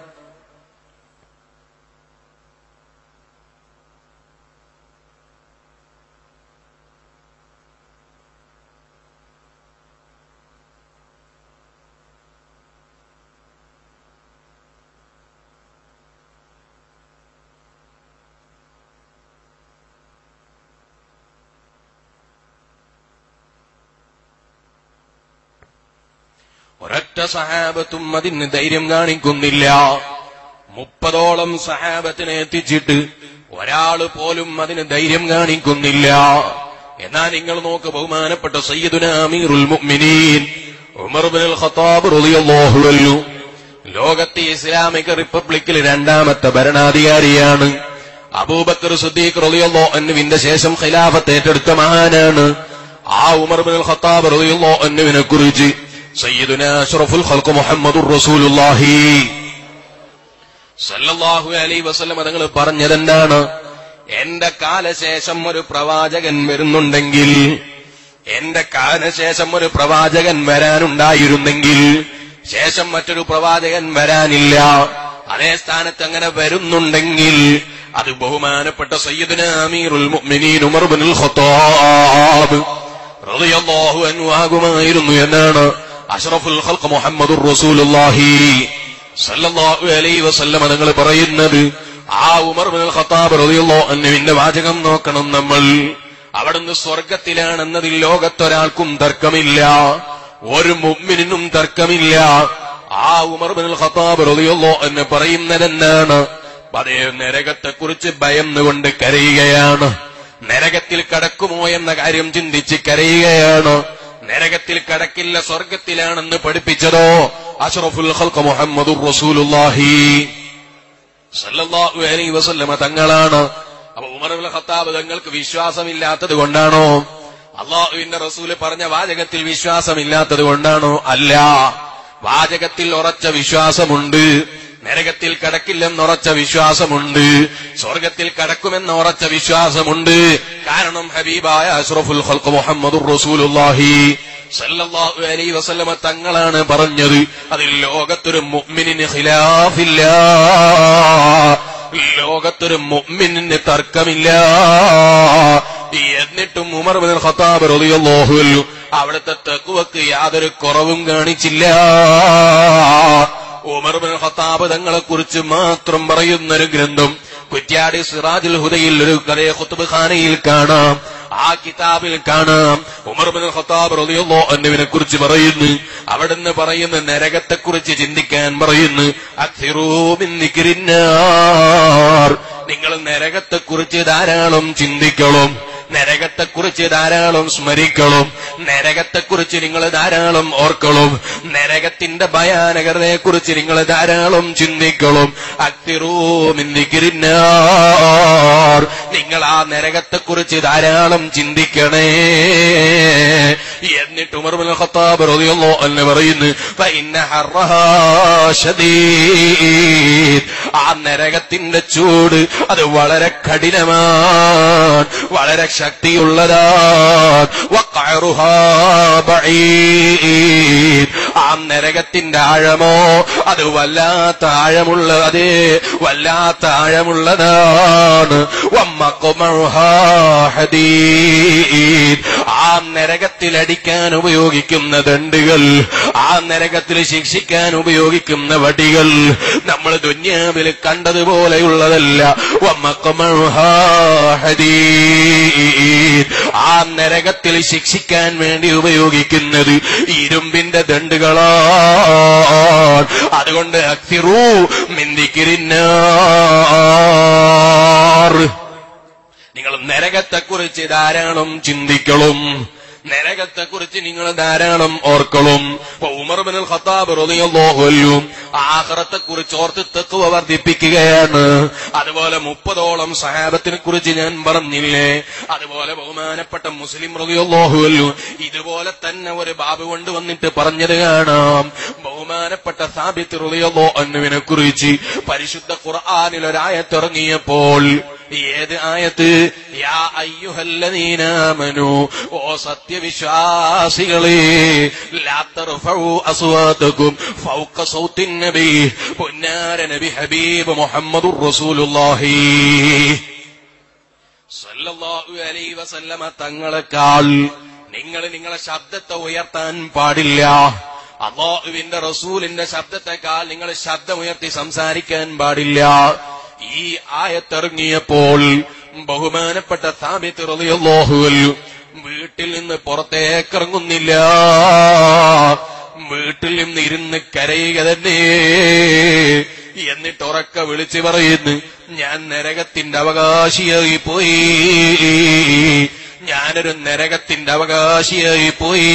ഒരൊറ്റ സഹാബത്തും അതിന് ധൈര്യം കാണിക്കുന്നില്ല മുപ്പതോളം സഹാബത്തിനെ എത്തിച്ചിട്ട് ഒരാള് പോലും അതിന് ധൈര്യം കാണിക്കുന്നില്ല എന്നാൽ നിങ്ങൾ നോക്ക് ബഹുമാനപ്പെട്ട സയ്യിദുന അമീറുൽ മുഅ്മിനീൻ ഉമർ ബിൻ ഖത്താബ് റളിയല്ലാഹു അൻഹു ലോകത്തെ ഇസ്ലാമിക റിപ്പബ്ലിക്കിൽ രണ്ടാമത്തെ ഭരണാധികാരിയാണ് അബൂബക്കർ സുദ്ദീഖ് റളിയല്ലാഹു അൻഹുവിന്റെ ശേഷം ഖിലാഫത്ത് ഏറ്റെടുത്ത മഹാനാണ് ആ ഉമർ ബിൻ ഖത്താബ് റളിയല്ലാഹു അൻഹുവിനെ കുറിച്ച് സയ്യിദുന അഷ്റഫുൽ ഖൽഖ് മുഹമ്മദുർ റസൂലുള്ളാഹി സല്ലല്ലാഹു അലൈഹി വസല്ലം തങ്ങൾ പറഞ്ഞതെന്താണ് എന്റെ കാലശേഷം ഒരു പ്രവാചകൻ വരുന്നുണ്ടെങ്കിൽ എന്റെ കാലശേഷം ഒരു പ്രവാചകൻ വരാനുണ്ടായിരുന്നെങ്കിൽ ശേഷം മറ്റൊരു പ്രവാചകൻ വരാനില്ല അതേ സ്ഥാനത്ത് അങ്ങനെ വരുന്നുണ്ടെങ്കിൽ അത് ബഹുമാനപ്പെട്ട സയ്യിദുന അമീറുൽ മുഅ്മിനീൻ ഉമർ ബിനുൽ ഖത്താബ് റളിയല്ലാഹു അൻഹു ആകുമായിരുന്നു എന്നാണ് അഷ്റഫുൽ ഖൽഖ് മുഹമ്മദുർ റസൂലുള്ളാഹി സല്ലല്ലാഹു അലൈഹി വസല്ലം തങ്ങൾ പറയുന്നത് ആ ഉമർ ബിൻ ഖത്താബ് റളിയല്ലാഹു അൻഹുവിന്റെ വാചകം നോക്കണം നമ്മൾ അവിടുന്ന് സ്വർഗത്തിലാണെന്നതിൽ ലോകത്തൊരാൾക്കും തർക്കമില്ല ഒരു മുഅ്മിനിനും തർക്കമില്ല ആ ഉമർ ബിൻ ഖത്താബ് റളിയല്ലാഹു അൻഹു പറയുന്നതെന്നാണ് അതേ നരകത്തെക്കുറിച്ച് ഭയന്നുകൊണ്ട് കരയുകയാണ് നരകത്തിൽ കടക്കുമോ എന്ന കാര്യം ചിന്തിച്ച് കരയുകയാണ് നരകത്തിൽ കടക്കില്ല സ്വർഗത്തിലാണെന്ന് പഠിപ്പിച്ചതോ അഷ്റഫുൽ ഖൽഖ് മുഹമ്മദുർ റസൂലുള്ളാഹി സല്ലല്ലാഹു അലൈഹി വസല്ലമ തങ്ങളാണ് അപ്പൊ ഉമർ ഇബ്നുൽ ഖത്താബ് തങ്ങൾക്ക് വിശ്വാസമില്ലാത്തത് കൊണ്ടാണോ അള്ളാഹുവിന്റെ റസൂല് പറഞ്ഞ വാചകത്തിൽ വിശ്വാസമില്ലാത്തത് കൊണ്ടാണോ അല്ല വാചകത്തിൽ ഉറച്ച വിശ്വാസമുണ്ട് നരകത്തിൽ കടക്കില്ലെന്ന് ഉറച്ച വിശ്വാസമുണ്ട് സ്വർഗത്തിൽ കടക്കുമെന്ന് ഉറച്ച വിശ്വാസമുണ്ട് കാരണം ഹബീബായ അഷ്റഫുൽ ഖൽഖ് മുഹമ്മദുർ റസൂലുള്ളാഹി സല്ലല്ലാഹു അലൈഹി വസല്ലമ തങ്ങളാണ് പറഞ്ഞത് അതിൽ ലോകത്തൊരു മുഅ്മിനിന് ഖിലാഫില്ല ലോകത്തൊരു മുഅ്മിനിന് തർക്കമില്ല എന്നിട്ടും ഉമർ ബിൻ ഖത്താബ് റളിയല്ലാഹു അൻഹു അവിടുത്തെ തഖ്വക്ക് യാതൊരു കുറവും കാണിച്ചില്ല ഉമർ ബിൻ ഖത്താബ് തങ്ങളെ കുറിച്ച് മാത്രം പറയുന്ന ഒരു ഗ്രന്ഥം കുറ്റ്യാടി സിറാജുൽ ഹുദയിൽ ഒരു കഥയെ ഖുത്ബ് ഖാനയിൽ കാണാം ആ കിതാബിൽ കാണാം ഉമർ ബിൻ ഖത്താബ് റളിയല്ലാഹു അൻഹുവിനെ കുറിച്ച് പറയുന്നു അവിടുന്ന് പറയുന്ന നരകത്തെ കുറിച്ച് ചിന്തിക്കാൻ പറയുന്നു അക്സിറൂ മിൻ ദിക്രിന്നാർ നിങ്ങൾ നരകത്തെ കുറിച്ച് ധാരാളം ചിന്തിക്കണം നരകത്തെക്കുറിച്ച് ധാരാളം സ്മരിക്കണം നരകത്തെക്കുറിച്ച് നിങ്ങൾ ധാരാളം ഓർക്കണം നരകത്തിന്റെ ഭയാനകതയെക്കുറിച്ച് നിങ്ങൾ ധാരാളം ചിന്തിക്കണം അക്തിറൂമിന്നിക്കിരിന്നാർ നിങ്ങൾ ആ നരകത്തെക്കുറിച്ച് ധാരാളം ചിന്തിക്കണേ എന്നിട്ട് ഉമർ ബിൻ ഖത്താബ് റളിയല്ലാഹു അൻഹു പറയുന്നു ഫഇന്ന ഹർറഹാ ശദീദ് ആ നരകത്തിന്റെ ചൂട് അത് വളരെ കഠിനമാണ് വളരെ ശക്തിയുള്ളതാണ് വഖഅറുഹാ ബഈദ് ആ നരകത്തിന്റെ ആഴമോ അത് വല്ലാത്ത ആഴമുള്ള അതേ വല്ലാത്ത ആഴമുള്ളതാണ് വമ്മഖുമറുഹാ ഹദീദ് ആ നരകത്തിൽ അടിക്കാൻ ഉപയോഗിക്കുന്ന ദണ്ടുകൾ ആ നരകത്തിൽ ശിക്ഷിക്കാൻ ഉപയോഗിക്കുന്ന വടികൾ നമ്മൾ ദുന്യാവിൽ കണ്ടതുപോലെയുള്ളതല്ല വമ്മഖുമറുഹാ ഹദീദ് ആ നരകത്തിൽ ശിക്ഷിക്കാൻ വേണ്ടി ഉപയോഗിക്കുന്നത് ഇരുമ്പിന്റെ ദണ്ടുകളാണ് അതുകൊണ്ട് അക്സിറൂ മിന്തിക്കിരിന്നാർ നിങ്ങൾ നരകത്തെക്കുറിച്ച് ധാരാളം ചിന്തിക്കണം നരകത്തെക്കുറിച്ച് നിങ്ങൾ ധാരാളം ഓർക്കണം ഇപ്പൊ ഉമർ ബിൻ ഖത്താബ് റളിയല്ലാഹു അൻഹു ആഖിറത്തെക്കുറിച്ച് ഓർത്ത് തഖ്വ വർദ്ധിപ്പിക്കുകയാണ് അതുപോലെ മുപ്പതോളം സഹാബത്തിനെ കുറിച്ച് ഞാൻ പറഞ്ഞില്ലേ അതുപോലെ ബഹുമാനപ്പെട്ട മുസ്ലിം റളിയല്ലാഹു അൻഹു ഇതുപോലെ തന്നെ ഒരു ബാബ് കൊണ്ട് വന്നിട്ട് പറഞ്ഞത് കാണാം ബഹുമാനപ്പെട്ട സാബിത്ത് റളിയല്ലാഹു അൻഹുവിനെ കുറിച്ച് പരിശുദ്ധ ഖുർആനിൽ ഒരായത്തിറങ്ങിയപ്പോൾ ഏത് ആയത്ത് യാ അയ്യുഹല്ലദീനാമനു ഓ സത്യവിശ്വാസികളെ ലാ തർഫഉ അസ്വാതകും ഫൗക സൗത്തിൻ നബി പുന്നാര നബി ഹബീബ് മുഹമ്മദുർ റസൂലുള്ളാഹി സല്ലല്ലാഹു അലൈഹി വസല്ലമ തങ്ങളെക്കാൾ നിങ്ങൾ നിങ്ങളെ ശബ്ദത്തെ ഉയർത്താൻ പാടില്ല അള്ളാഹുവിന്റെ റസൂലിന്റെ ശബ്ദത്തെക്കാൾ നിങ്ങൾ ശബ്ദമുയർത്തി സംസാരിക്കാൻ പാടില്ല ഈ ആയത്തിറങ്ങിയപ്പോൾ ബഹുമാനപ്പെട്ട സാബിത്ത് റളിയല്ലാഹു അൻഹു വീട്ടിൽ നിന്ന് പുറത്തേക്കിറങ്ങുന്നില്ല വീട്ടിൽ നിന്ന് ഇരുന്ന് കരയുക തന്നെ എന്നിട്ട് ഉറക്ക വിളിച്ചു പറയുന്നു ഞാൻ നരകത്തിന്റെ അവകാശിയായി പോയി ഞാനൊരു നരകത്തിന്റെ അവകാശിയായി പോയി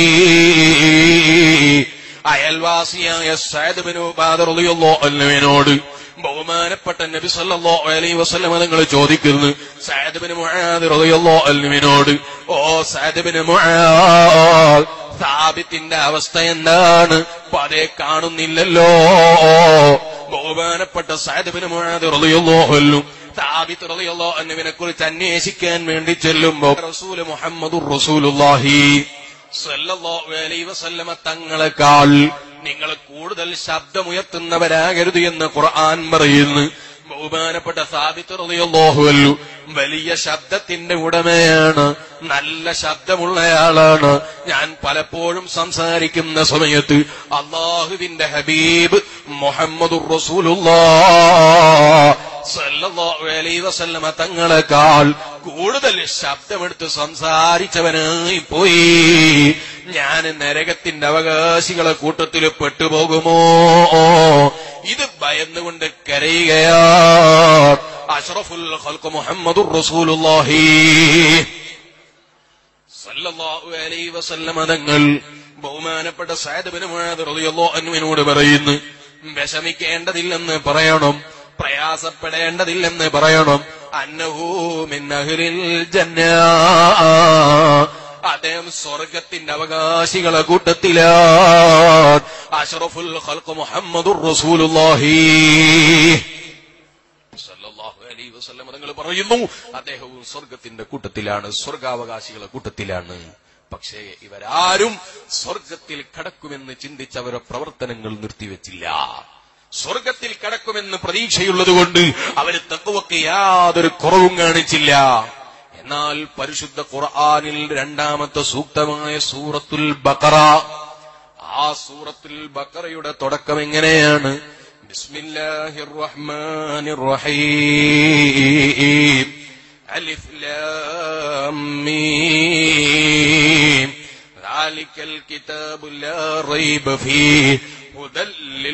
അയൽവാസിയായ സൈദബിനു ബാദറിയോട് ബഹുമാനപ്പെട്ട നബി സല്ലല്ലാഹു അലൈഹി വസല്ലം നിങ്ങൾ ചോദിക്കുന്നു സഅദ്ബിന് മുആദ് റളിയല്ലാഹു അൻഹുവിനോട് ഓ സഅദ്ബിന് മുആദ് സാബിത്തിന്റെ അവസ്ഥ എന്താണ് അപ്പൊ അതേ കാണുന്നില്ലല്ലോ ബഹുമാനപ്പെട്ട സഅദ്ബിന് മുആദ് റളിയല്ലാഹു അൻഹു സാബിത്ത് റളിയല്ലാഹു അൻഹുവിനെ കുറിച്ച് അന്വേഷിക്കാൻ വേണ്ടി ചെല്ലുമ്പോൾ റസൂൽ മുഹമ്മദുർ റസൂലുള്ളാഹി സല്ലല്ലാഹു അലൈഹി വസല്ലമ തങ്ങളെക്കാൾ നിങ്ങൾ കൂടുതൽ ശബ്ദമുയർത്തുന്നവരാകരുത് എന്ന് ഖുർആൻ പറയുന്നു ബഹുമാനപ്പെട്ട സാബിത്ത് റളിയല്ലാഹു അൻഹു വലിയ ശബ്ദത്തിന്റെ ഉടമയാണ് നല്ല ശബ്ദമുള്ളയാളാണ് ഞാൻ പലപ്പോഴും സംസാരിക്കുന്ന സമയത്ത് അള്ളാഹുവിന്റെ ഹബീബ് മുഹമ്മദുർ റസൂലുള്ളാഹ് സല്ലല്ലാഹു അലൈഹി വസല്ലമ തങ്ങളെക്കാൾ കൂടുതൽ ശബ്ദമെടുത്ത് സംസാരിച്ചവനായി പോയി ഞാൻ നരകത്തിന്റെ അവകാശികളെ കൂട്ടത്തിൽ പെട്ടുപോകുമോ ഇത് ഭയന്നുകൊണ്ട് കരയുകയാ അഷ്റഫുൽ ഖൽഖ് മുഹമ്മദുർ റസൂലുള്ളാഹി സല്ലല്ലാഹു അലൈഹി വസല്ലമ തങ്ങൾ ബഹുമാനപ്പെട്ട സഅദ് ബിൻ മുആദ് റളിയല്ലാഹു അൻഹുവിനോട് പറയുന്നു വിഷമിക്കേണ്ടതില്ലെന്ന് പറയണം പ്രയാസപ്പെടേണ്ടതില്ലെന്ന് പറയണം അന്നഹു മിൻ അഹ്ലിൽ ജന്ന അദ്ദേഹം സ്വർഗത്തിന്റെ അവകാശികളെ കൂട്ടത്തിലാണ് അഷ്റഫുൽ ഖൽഖ് മുഹമ്മദുർ റസൂലുള്ളാഹി സല്ലല്ലാഹു അലൈഹി വസല്ലം തങ്ങൾ പറയുന്നു അദ്ദേഹവും സ്വർഗത്തിന്റെ കൂട്ടത്തിലാണ് സ്വർഗാവകാശികളുടെ കൂട്ടത്തിലാണ് പക്ഷേ ഇവരാരും സ്വർഗത്തിൽ കടക്കുമെന്ന് ചിന്തിച്ച് അവരുടെ പ്രവർത്തനങ്ങൾ നിർത്തിവെച്ചില്ല സ്വർഗത്തിൽ കടക്കുമെന്ന് പ്രതീക്ഷയുള്ളതുകൊണ്ട് അവര് തക്കുവക്ക് യാതൊരു കുറവും കാണിച്ചില്ല എന്നാൽ പരിശുദ്ധ ഖുർആനിൽ രണ്ടാമത്തെ സൂക്തമായ സൂറത്തുൽ ബഖറ ആ സൂറത്തുൽ ബഖറയുടെ തുടക്കം എങ്ങനെയാണ് ബിസ്മില്ലാഹിർ റഹ്മാനിർ റഹീം അലിഫ് ലാം മീം ذلك الكتاب لا ريب فيه هدى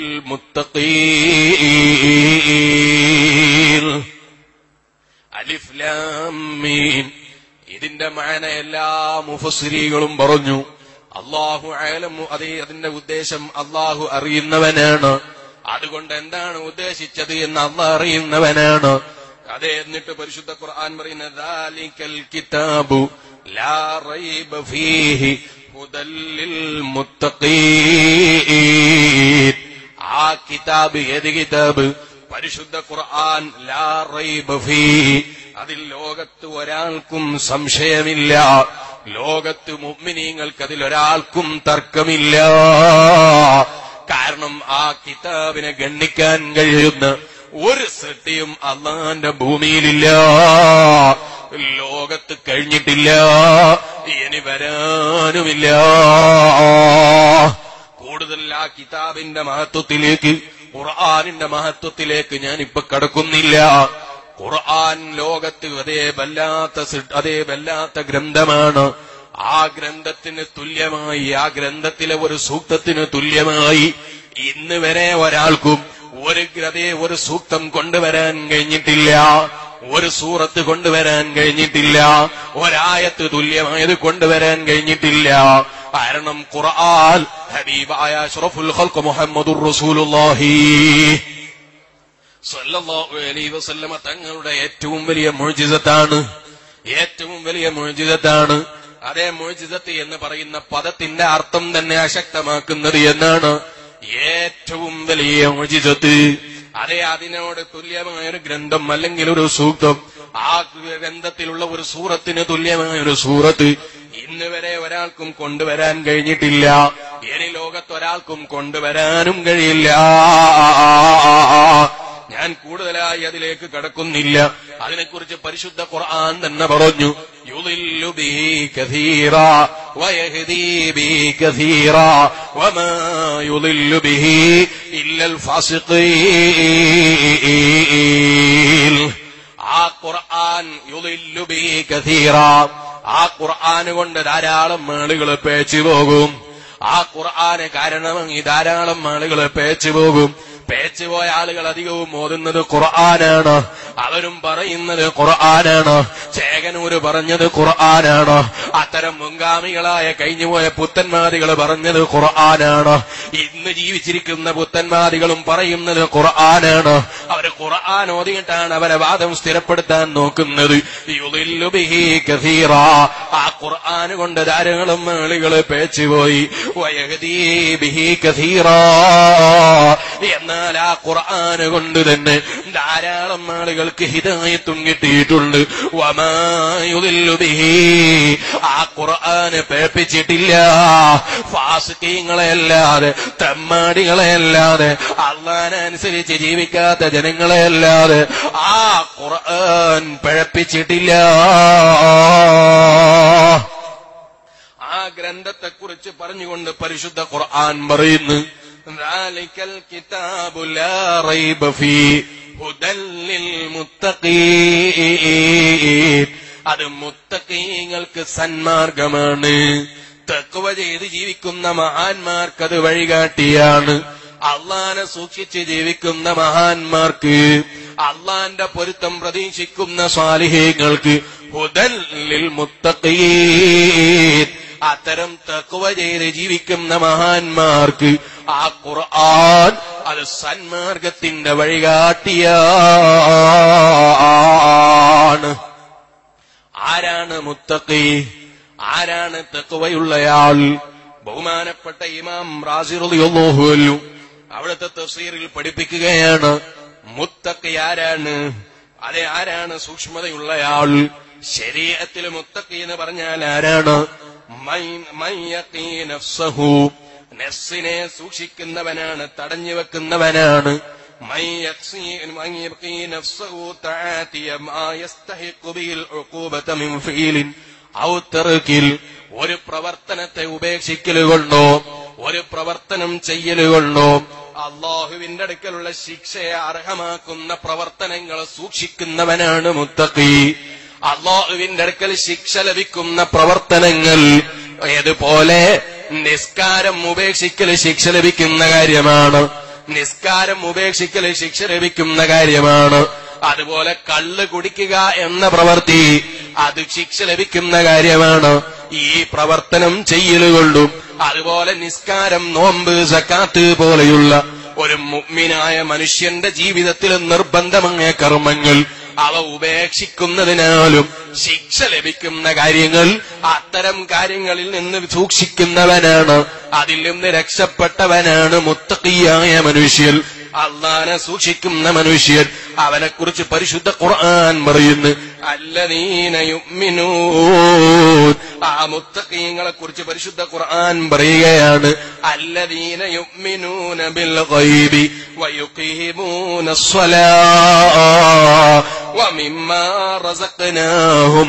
للمتقين അലിഫ് ലാം മീം ഇതിന്റെ മാന എല്ലാ മുഫസ്സിരികളും പറഞ്ഞു അള്ളാഹു ആലമു അതേ അതിന്റെ ഉദ്ദേശം അള്ളാഹു അറിയുന്നവനാണ് അതുകൊണ്ട് എന്താണ് ഉദ്ദേശിച്ചത് എന്ന് അള്ളാഹ് അറിയുന്നവനാണ് അതെ എന്നിട്ട് പരിശുദ്ധ ഖുർആൻ പറയുന്നത് "ദാലിക്കൽ കിതാബു ലാ റൈബ ഫീഹി ഹുദൽ ലിൽ മുത്തഖീൻ ആ കിതാബ് ഏത് കിതാബ് പരിശുദ്ധ ഖുർആൻ ലാ റൈബ ഫീ അതിൽ ലോകത്ത് ഒരാൾക്കും സംശയമില്ല ലോകത്ത് മുഅ്മിനീങ്ങൾക്ക് അതിൽ ഒരാൾക്കും തർക്കമില്ല കാരണം ആ കിതാബിനെ ഗണ്ണിക്കാൻ കഴിയുന്ന ഒരു സൃഷ്ടിയും അള്ളാന്റെ ഭൂമിയിലില്ല ലോകത്ത് കഴിഞ്ഞിട്ടില്ല ഇനി വരാനുമില്ല കൂടുതൽ ആ കിതാബിന്റെ മഹത്വത്തിലേക്ക് ഖുർആാനിന്റെ മഹത്വത്തിലേക്ക് ഞാൻ ഇപ്പൊ കടക്കുന്നില്ല ഖുർആൻ ലോകത്ത് അതേ വല്ലാത്ത സൃ- അതേ വല്ലാത്ത ഗ്രന്ഥമാണ് ആ ഗ്രന്ഥത്തിന് തുല്യമായി ആ ഗ്രന്ഥത്തിലെ ഒരു സൂക്തത്തിന് തുല്യമായി ഇന്ന് വരെ ഒരാൾക്കും ഒരു ഗ്രതേ ഒരു സൂക്തം കൊണ്ടുവരാൻ കഴിഞ്ഞിട്ടില്ല ഒരു സൂറത്ത് കൊണ്ടുവരാൻ കഴിഞ്ഞിട്ടില്ല ഒരായത്ത് തുല്യമായത് കൊണ്ടുവരാൻ കഴിഞ്ഞിട്ടില്ല കാരണം ഖുർആൻ ഹബീബായ അഷ്റഫുൽ ഖൽഖ് മുഹമ്മദുർ റസൂലുള്ളാഹി സല്ലല്ലാഹു അലൈഹി വസല്ലമ തങ്ങളുടെ ഏറ്റവും വലിയ മുഴുജിതത്താണ് ഏറ്റവും വലിയ മുഴുജിതത്താണ് അതേ മുഴുജിതത്ത് എന്ന് പറയുന്ന പദത്തിന്റെ അർത്ഥം തന്നെ അശക്തമാക്കുന്നത് എന്നാണ് ഏറ്റവും വലിയ മുഴുജിതത്ത് അതേ അതിനോട് തുല്യമായ ഒരു ഗ്രന്ഥം അല്ലെങ്കിൽ ഒരു സൂക്തം ആ ഗ്രന്ഥത്തിലുള്ള ഒരു സൂറത്തിന് തുല്യമായ ഒരു സൂറത്ത് ഇന്ന് വരെ ഒരാൾക്കും കൊണ്ടുവരാൻ കഴിഞ്ഞിട്ടില്ല ഇനി ലോകത്ത് ഒരാൾക്കും കൊണ്ടുവരാനും കഴിയില്ല ഞാൻ കൂടുതലായി അതിലേക്ക് കടക്കുന്നില്ല അതിനെക്കുറിച്ച് പരിശുദ്ധ ഖുർആൻ തന്നെ പറഞ്ഞു യുളില്ലു ബിഹി കഥീറ വയഹ്ദീ ബിഹി കഥീറ വമാ യുളില്ലു ബിഹി ഇല്ലൽ ഫാസിഖീൻ ആ ഖുർആൻ യുളില്ലു ബിഹി കഥീറ ആ ഖുർആൻ കൊണ്ട് ധാരാളം ആളുകൾ പേച്ചു പോകും ആ ഖുർആന് കാരണമായി ധാരാളം ആളുകൾ പേച്ചു പോകും പേച്ചുപോയ ആളുകൾ അധികവും ഓതുന്നത് ഖുർആനാണ് അവരും പറയുന്നത് ഖുർആനാണ് ചേകനൂര് പറഞ്ഞത് ഖുർആനാണ് അത്തരം മുൻഗാമികളായ കഴിഞ്ഞുപോയ പുത്തന്മാദികൾ പറഞ്ഞത് ഖുർആനാണ് ഇന്ന് ജീവിച്ചിരിക്കുന്ന പുത്തന്മാദികളും പറയുന്നത് ഖുർആനാണ് അവര് ഖുർആൻ ഓതിയിട്ടാണ് അവരെ വാദം സ്ഥിരപ്പെടുത്താൻ നോക്കുന്നത് യുളില്ലു ബിഹി കസീറ ആ ഖുർആൻ കൊണ്ട് ധാരാളം ആളുകൾ പേച്ചുപോയി വയഹദീ ബിഹി കസീറ എന്നാൽ ആ ഖുർആൻ കൊണ്ട് തന്നെ ധാരാളം ആളുകൾക്ക് ഹിദായത്തും കിട്ടിയിട്ടുണ്ട് വമായുദില്ലു ബിഹി ആ ഖുർആൻ പേപ്പിച്ചിട്ടില്ല ഫാസിക്കീങ്ങളെ അല്ലാതെ തെമ്മാടികളെ അല്ലാതെ അള്ളാനനുസരിച്ച് ജീവിക്കാത്ത ജനങ്ങളെ അല്ലാതെ ആ ഖുർആൻ പിഴപ്പിച്ചിട്ടില്ല ആ ഗ്രന്ഥത്തെക്കുറിച്ച് പറഞ്ഞുകൊണ്ട് പരിശുദ്ധ ഖുർആൻ പറയുന്നു ذلك الكتاب لا ريب فيه هدى للمتقين അത് മുത്തക്കീങ്ങൾക്ക് സന്മാർഗമാണ് തക്കുവ ചെയ്ത് ജീവിക്കുന്ന മഹാന്മാർക്ക് അത് വഴികാട്ടിയാണ് അള്ളാനെ സൂക്ഷിച്ച് ജീവിക്കുന്ന മഹാന്മാർക്ക് അള്ളാന്റെ പൊരുത്തം പ്രതീക്ഷിക്കുന്ന സ്വാലിഹ്യങ്ങൾക്ക് ഹുദൻ ലിൽ മുത്തഖീൻ അത്തരം തക്കുവ ചെയ്ത് ജീവിക്കുന്ന മഹാന്മാർക്ക് ആ ഖുർആൻ അത് സന്മാർഗത്തിന്റെ വഴികാട്ടിയാണ് ആരാണ് മുത്തഖി ആരാണ് തക്കുവയുള്ളയാൾ ബഹുമാനപ്പെട്ട ഇമാം റാസിറുള്ളു അവിടുത്തെ തഫ്സീറിൽ പഠിപ്പിക്കുകയാണ് മുത്തക്കി ആരാണ് അതെ ആരാണ് സൂക്ഷ്മതയുള്ളയാൾ ശരീരത്തിൽ മുത്തക്കി എന്ന് പറഞ്ഞാൽ ആരാണ് മൈ- മൈ യഖീ നഫ്സഹു. നഫ്സിനെ സൂക്ഷിക്കുന്നവനാണ് തടഞ്ഞു വെക്കുന്നവനാണ് മൈ യഖ്സി- മൈ യഖീ നഫ്സഹു തആതിയ മാ യസ്തഹിഖു ബിൽ ഉഖൂബത മിൻ ഫീലിൻ ഔ തർക്കിൽ ഒരു പ്രവർത്തനത്തെ ഉപേക്ഷിക്കലുകൊണ്ടോ ഒരു പ്രവർത്തനം ചെയ്യലുകൊണ്ടോ അള്ളാഹുവിന്റെ അടുക്കലുള്ള ശിക്ഷയെ അർഹമാക്കുന്ന പ്രവർത്തനങ്ങൾ സൂക്ഷിക്കുന്നവനാണ് മുത്തഖി അള്ളാഹുവിന്റെ അടുക്കൽ ശിക്ഷ ലഭിക്കുന്ന പ്രവർത്തനങ്ങൾ ഏതുപോലെ നിസ്കാരം ഉപേക്ഷിക്കൽ ശിക്ഷ ലഭിക്കുന്ന കാര്യമാണ് നിസ്കാരം ഉപേക്ഷിക്കൽ ശിക്ഷ ലഭിക്കുന്ന കാര്യമാണ് അതുപോലെ കള്ള് കുടിക്കുക എന്ന പ്രവൃത്തി അത് ശിക്ഷ ലഭിക്കുന്ന കാര്യമാണ് ഈ പ്രവർത്തനം ചെയ്യലുകൊണ്ടും അതുപോലെ നിസ്കാരം നോമ്പ് സക്കാത്ത് പോലെയുള്ള ഒരു മുഗ്മിനായ മനുഷ്യന്റെ ജീവിതത്തിൽ നിർബന്ധമായ കർമ്മങ്ങൾ അവ ഉപേക്ഷിക്കുന്നതിനാലും ശിക്ഷ ലഭിക്കുന്ന കാര്യങ്ങൾ അത്തരം കാര്യങ്ങളിൽ നിന്ന് സൂക്ഷിക്കുന്നവനാണ് അതിൽ നിന്ന് രക്ഷപ്പെട്ടവനാണ് മുത്തക്കിയായ മനുഷ്യൻ അള്ളാനെ സൂക്ഷിക്കുന്ന മനുഷ്യൻ അവനെക്കുറിച്ച് പരിശുദ്ധ ഖുർആൻ പറയുന്നു അല്ലദീന യുഅ്മിനൂൻ ആ മുത്തഖീങ്ങളെ കുറിച്ച് പരിശുദ്ധ ഖുർആൻ പറയുകയാണ് അല്ലദീന യുഅ്മിനൂന ബിൽ ഗൈബി വയുഖീമൂന الصلاة ومما رزقناهم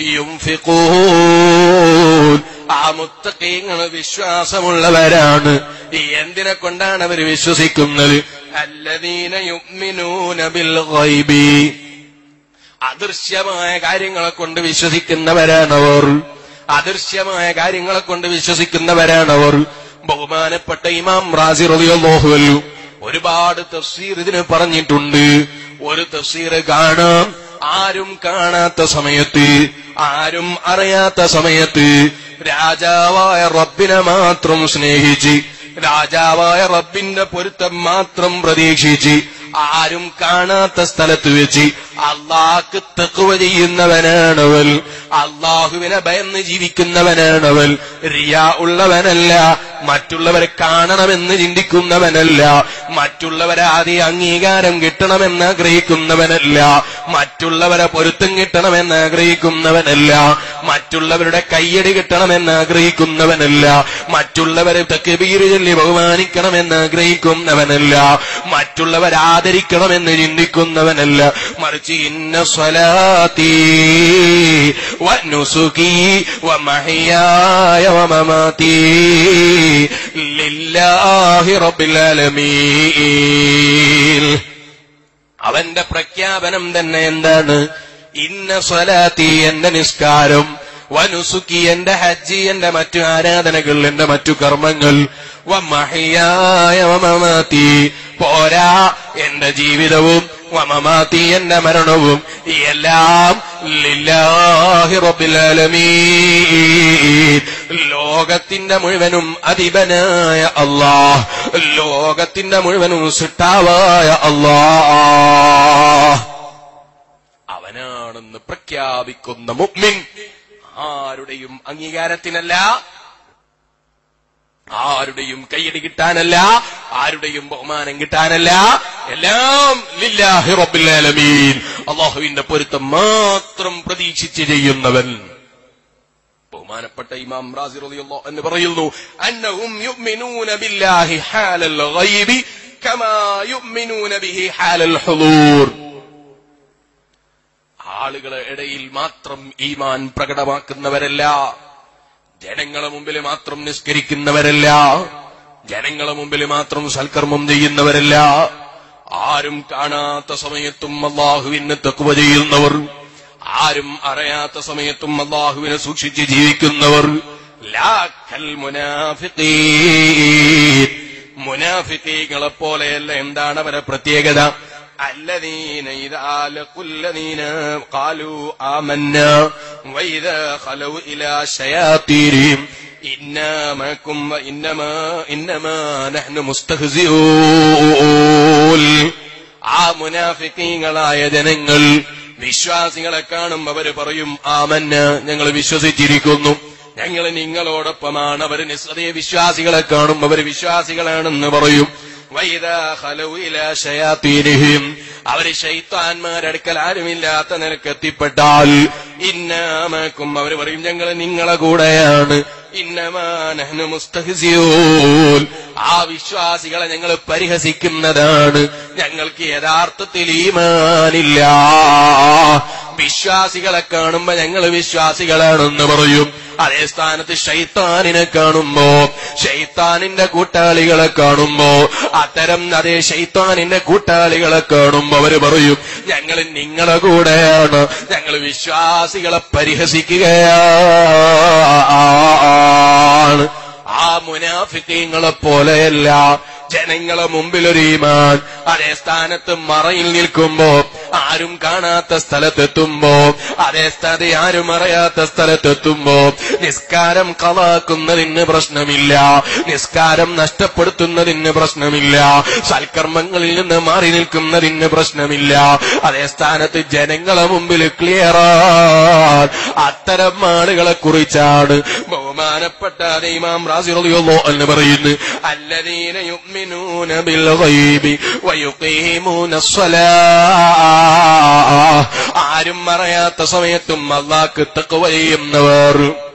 ينفقون ആ മുത്തക്കീങ്ങൾ വിശ്വാസമുള്ളവരാണ് ഈ എന്തിനെ കൊണ്ടാണ് അവർ വിശ്വസിക്കുന്നത് അല്ലദീന യുഅ്മിനൂന ബിൽ ഗൈബി അദൃശ്യമായ കാര്യങ്ങളെ കൊണ്ട് വിശ്വസിക്കുന്നവരാണവർ അദൃശ്യമായ കാര്യങ്ങളെ കൊണ്ട് വിശ്വസിക്കുന്നവരാണവർ ബഹുമാനപ്പെട്ട ഇമാം റാസി റളിയല്ലാഹു അൻഹു ഒരുപാട് തഫ്സീർ ഇതിന് പറഞ്ഞിട്ടുണ്ട് ഒരു തഫ്സീർ കാണാം ആരും കാണാത്ത സമയത്ത് ആരും അറിയാത്ത സമയത്ത് രാജാവായ റബ്ബിനെ മാത്രം സ്നേഹിച്ച് രാജാവായ റബ്ബിന്റെ പൊരുത്തം മാത്രം പ്രതീക്ഷിച്ച് ആരും കാണാത്ത സ്ഥലത്ത് വെച്ച് അള്ളാഹ്ക്ക് തെക്കുവ ചെയ്യുന്നവനാണവൻ അള്ളാഹുവിനെ ഭയന്ന് ജീവിക്കുന്നവനാണവൻ റിയ ഉള്ളവനല്ല മറ്റുള്ളവരെ കാണണമെന്ന് ചിന്തിക്കുന്നവനല്ല മറ്റുള്ളവരെ ആദ്യം അംഗീകാരം കിട്ടണമെന്ന് ആഗ്രഹിക്കുന്നവനല്ല മറ്റുള്ളവരെ പൊരുത്തം കിട്ടണമെന്ന് ആഗ്രഹിക്കുന്നവനല്ല മറ്റുള്ളവരുടെ കയ്യടി കിട്ടണമെന്ന് ആഗ്രഹിക്കുന്നവനല്ല മറ്റുള്ളവരെ തക്കബീര് ചൊല്ലി ബഹുമാനിക്കണമെന്ന് ആഗ്രഹിക്കുന്നവനല്ല മറ്റുള്ളവരെ ആദരിക്കണമെന്ന് ചിന്തിക്കുന്നവനല്ല മറിച്ച് ഇന്ന സ്വലാത്തി വനുസുഖി വമഹിയായ വമമാതി ലില്ലാഹി റബ്ബിൽ ആലമീൻ അവന്റെ പ്രഖ്യാപനം തന്നെ എന്താണ് ഇന്ന സ്വലാത്തി എന്റെ നിസ്കാരം വനുസുക്കി എന്റെ ഹജ്ജി എന്റെ മറ്റു ആരാധനകൾ എന്റെ മറ്റു കർമ്മങ്ങൾ വമഹിയായ വമമാതി പോരാ എന്റെ ജീവിതവും വമമാതി എന്റെ മരണവും എല്ലാം ലില്ലാഹി റബ്ബിൽ ആലമീൻ ലോകത്തിന്റെ മുഴുവനും അധിപനായ അള്ളാഹ് ലോകത്തിന്റെ മുഴുവനും സിട്ടാവായ അള്ളാഹ് അവനാണെന്ന് പ്രഖ്യാപിക്കുന്ന മുഗ്മിൻ ആരുടെയും അംഗീകാരത്തിനല്ല ആരുടെയും കയ്യടി കിട്ടാനല്ല ആരുടെയും ബഹുമാനം കിട്ടാനല്ല എല്ലാം ലില്ലാഹി റബ്ബിൽ ആലമീൻ അള്ളാഹുവിന്റെ പൊരുത്തം മാത്രം പ്രതീക്ഷിച്ച് ചെയ്യുന്നവൻ ബഹുമാനപ്പെട്ട ഇമാം റാസി റളിയല്ലാഹു എന്ന് പറയുന്നു അന്നഹും യുഅ്മിനൂന ബില്ലാഹി ഹാലൽ ഗൈബി കമാ യുഅ്മിനൂന ബിഹി ഹാലൽ ഹുദൂർ ആളുകളെ ഇടയിൽ മാത്രം ഈമാൻ പ്രകടമാക്കുന്നവരല്ല ജനങ്ങളെ മുമ്പിൽ മാത്രം നിസ്കരിക്കുന്നവരല്ല ജനങ്ങളെ മുമ്പിൽ മാത്രം സൽക്കർമ്മം ചെയ്യുന്നവരല്ല ആരും കാണാത്ത സമയത്തും അള്ളാഹുവിന് തക്കുവ ചെയ്യുന്നവർ ആരും അറിയാത്ത സമയത്തും അള്ളാഹുവിനെ സൂക്ഷിച്ച് ജീവിക്കുന്നവർ ലാഖൽ മുനാഫിഖീൻ മുനാഫിഖീങ്ങളെ പോലെയല്ല എന്താണ് അവരുടെ പ്രത്യേകത الذين إذا لقوا الذين قالوا آمنا وإذا خلوا إلى شياطينهم إنا معكم وإنما إنما نحن مستهزئون ആ മുനാഫിക്കീങ്ങളായ ജനങ്ങൾ വിശ്വാസികളെ കാണും അവർ പറയും ആമന്ന ഞങ്ങൾ വിശ്വസിച്ചിരിക്കുന്നു ഞങ്ങൾ നിങ്ങളോടൊപ്പമാണ് അവർ നിസ്സതേ വിശ്വാസികളെ കാണും അവർ വിശ്വാസികളാണെന്ന് പറയും വൈദാ ഖലൗ ഇലാ ശയാത്തീനിഹിം അവര് ശൈത്താന്മാരടുക്കൽ ആരുമില്ലാത്ത നിലക്കെത്തിപ്പെട്ടാൽ ഇന്നാമക്കും അവർ പറയും ഞങ്ങൾ നിങ്ങളെ കൂടെയാണ് ഇന്നമാനഹ്നു മുസ്തഹ്സിയൂൻ ആ വിശ്വാസികളെ ഞങ്ങൾ പരിഹസിക്കുന്നതാണ് ഞങ്ങൾക്ക് യഥാർത്ഥത്തിൽ ഈമാനില്ല വിശ്വാസികളെ കാണുമ്പോ ഞങ്ങൾ വിശ്വാസികളാണെന്ന് പറയും അതേ സ്ഥാനത്ത് ഷൈത്താനിനെ കാണുമ്പോ ഷൈത്താനിന്റെ കൂട്ടാളികളെ കാണുമ്പോ അത്തരം അതേ ഷൈത്താനിന്റെ കൂട്ടാളികളെ കാണുമ്പോ അവര് പറയും ഞങ്ങൾ നിങ്ങളെ കൂടെയാണ് ഞങ്ങൾ വിശ്വാസികളെ പരിഹസിക്കുകയാണ് ആ മുനാഫിക്കങ്ങളെ പോലെയല്ല ജനങ്ങളെ മുമ്പിൽ ഒരു ഈമാൻ അതേ സ്ഥാനത്ത് മറയിൽ നിൽക്കുമ്പോ ആരും കാണാത്ത സ്ഥലത്തെത്തുമ്പോ അതേ സ്ഥാനത്ത് ആരും അറിയാത്ത സ്ഥലത്തെത്തുമ്പോ നിസ്കാരം കളാക്കുന്നതിന് പ്രശ്നമില്ല നിസ്കാരം നഷ്ടപ്പെടുത്തുന്നതിന് പ്രശ്നമില്ല സൽക്കർമ്മങ്ങളിൽ നിന്ന് മാറി നിൽക്കുന്നതിന് പ്രശ്നമില്ല അതേ സ്ഥാനത്ത് ജനങ്ങളെ മുമ്പിൽ ക്ലിയറാൻ അത്തരം ആളുകളെ കുറിച്ചാണ് ബഹുമാനപ്പെട്ട അതേ ഇമാം റാസി റളിയല്ലാഹു എന്ന് പറയുന്നു അല്ലദീന യുഅ്മിനൂന ബിൽ ഗൈബി വയുഖീമൂന ആരും അറിയാത്ത സമയത്തും അള്ളാഹ്ക്ക് തഖ്വ ചെയ്യുന്നവർ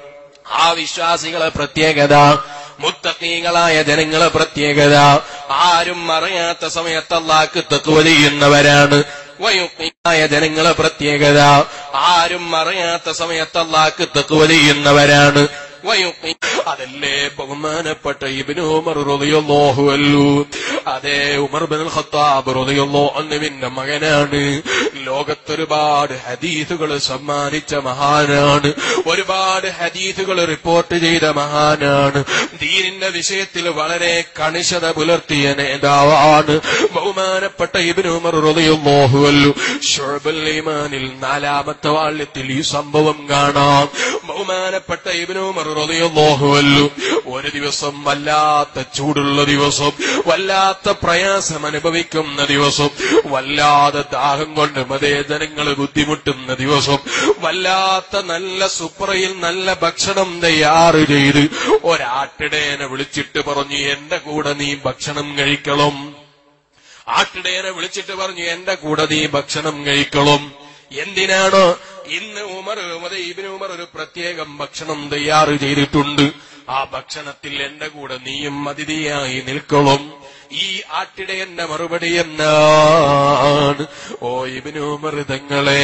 ആ വിശ്വാസികളെ പ്രത്യേകത മുത്തക്കീകളായ ജനങ്ങളെ പ്രത്യേകത ആരും അറിയാത്ത സമയത്ത് അള്ളാഹ്ക്ക് തഖ്വ ചെയ്യുന്നവരാണ് വയുക്കീയായ ജനങ്ങളെ പ്രത്യേകത ആരും അറിയാത്ത സമയത്ത് അള്ളാഹ്ക്ക് തഖ്വ ചെയ്യുന്നവരാണ് വയുക്കി അതല്ലേ ബഹുമാനപ്പെട്ട ഇബ്നു ഉമർ റളിയല്ലാഹു അൻഹു അതേ ഉമർ ബിൻ ഖത്താബ് റളിയല്ലാഹു അൻഹുവിന്റെ മകനാണ് ലോകത്തൊരുപാട് ഹദീസുകൾ സമ്മാനിച്ച മഹാനാണ് ഒരുപാട് ഹദീസുകൾ റിപ്പോർട്ട് ചെയ്ത മഹാനാണ് ദീനിന്റെ വിഷയത്തിൽ വളരെ കണിശത പുലർത്തിയ നേതാവാണ് ബഹുമാനപ്പെട്ട ഇബ്നു ഉമർ റളിയല്ലാഹു അൻഹു ശുഅബുൽ ഈമാനിൽ നാലാമത്തെ വാള്യത്തിൽ ഈ സംഭവം കാണാം ബഹുമാനപ്പെട്ട ഇബ്നു ഉമർ റളിയല്ലാഹു അൻഹു ഒരു ദിവസം വല്ലാത്ത ചൂടുള്ള ദിവസം വല്ലാത്ത പ്രയാസം അനുഭവിക്കുന്ന ദിവസം വല്ലാതെ ദാഹം കൊണ്ട് മതേ ജനങ്ങൾ ബുദ്ധിമുട്ടുന്ന ദിവസം വല്ലാത്ത നല്ല സുപ്രയിൽ നല്ല ഭക്ഷണം തയ്യാറ് ചെയ്ത് ഒരാട്ടിടേനെ വിളിച്ചിട്ട് പറഞ്ഞു എന്റെ കൂടെ നീ ഭക്ഷണം കഴിക്കണം ആട്ടിടേനെ വിളിച്ചിട്ട് പറഞ്ഞു എന്റെ കൂടെ നീ ഭക്ഷണം കഴിക്കണം എന്തിനാണ് ഇന്ന് ഉമർ ഉമർ ഇബിന് ഉമർ ഒരു പ്രത്യേകം ഭക്ഷണം തയ്യാറ് ചെയ്തിട്ടുണ്ട് ആ ഭക്ഷണത്തിൽ എന്റെ കൂടെ നീയും അതിഥിയായി നിൽക്കണം ഈ ആട്ടിടയന്റെ മറുപടി എന്നാണ് ഓ ഇബിന് ഉമർ തങ്ങളെ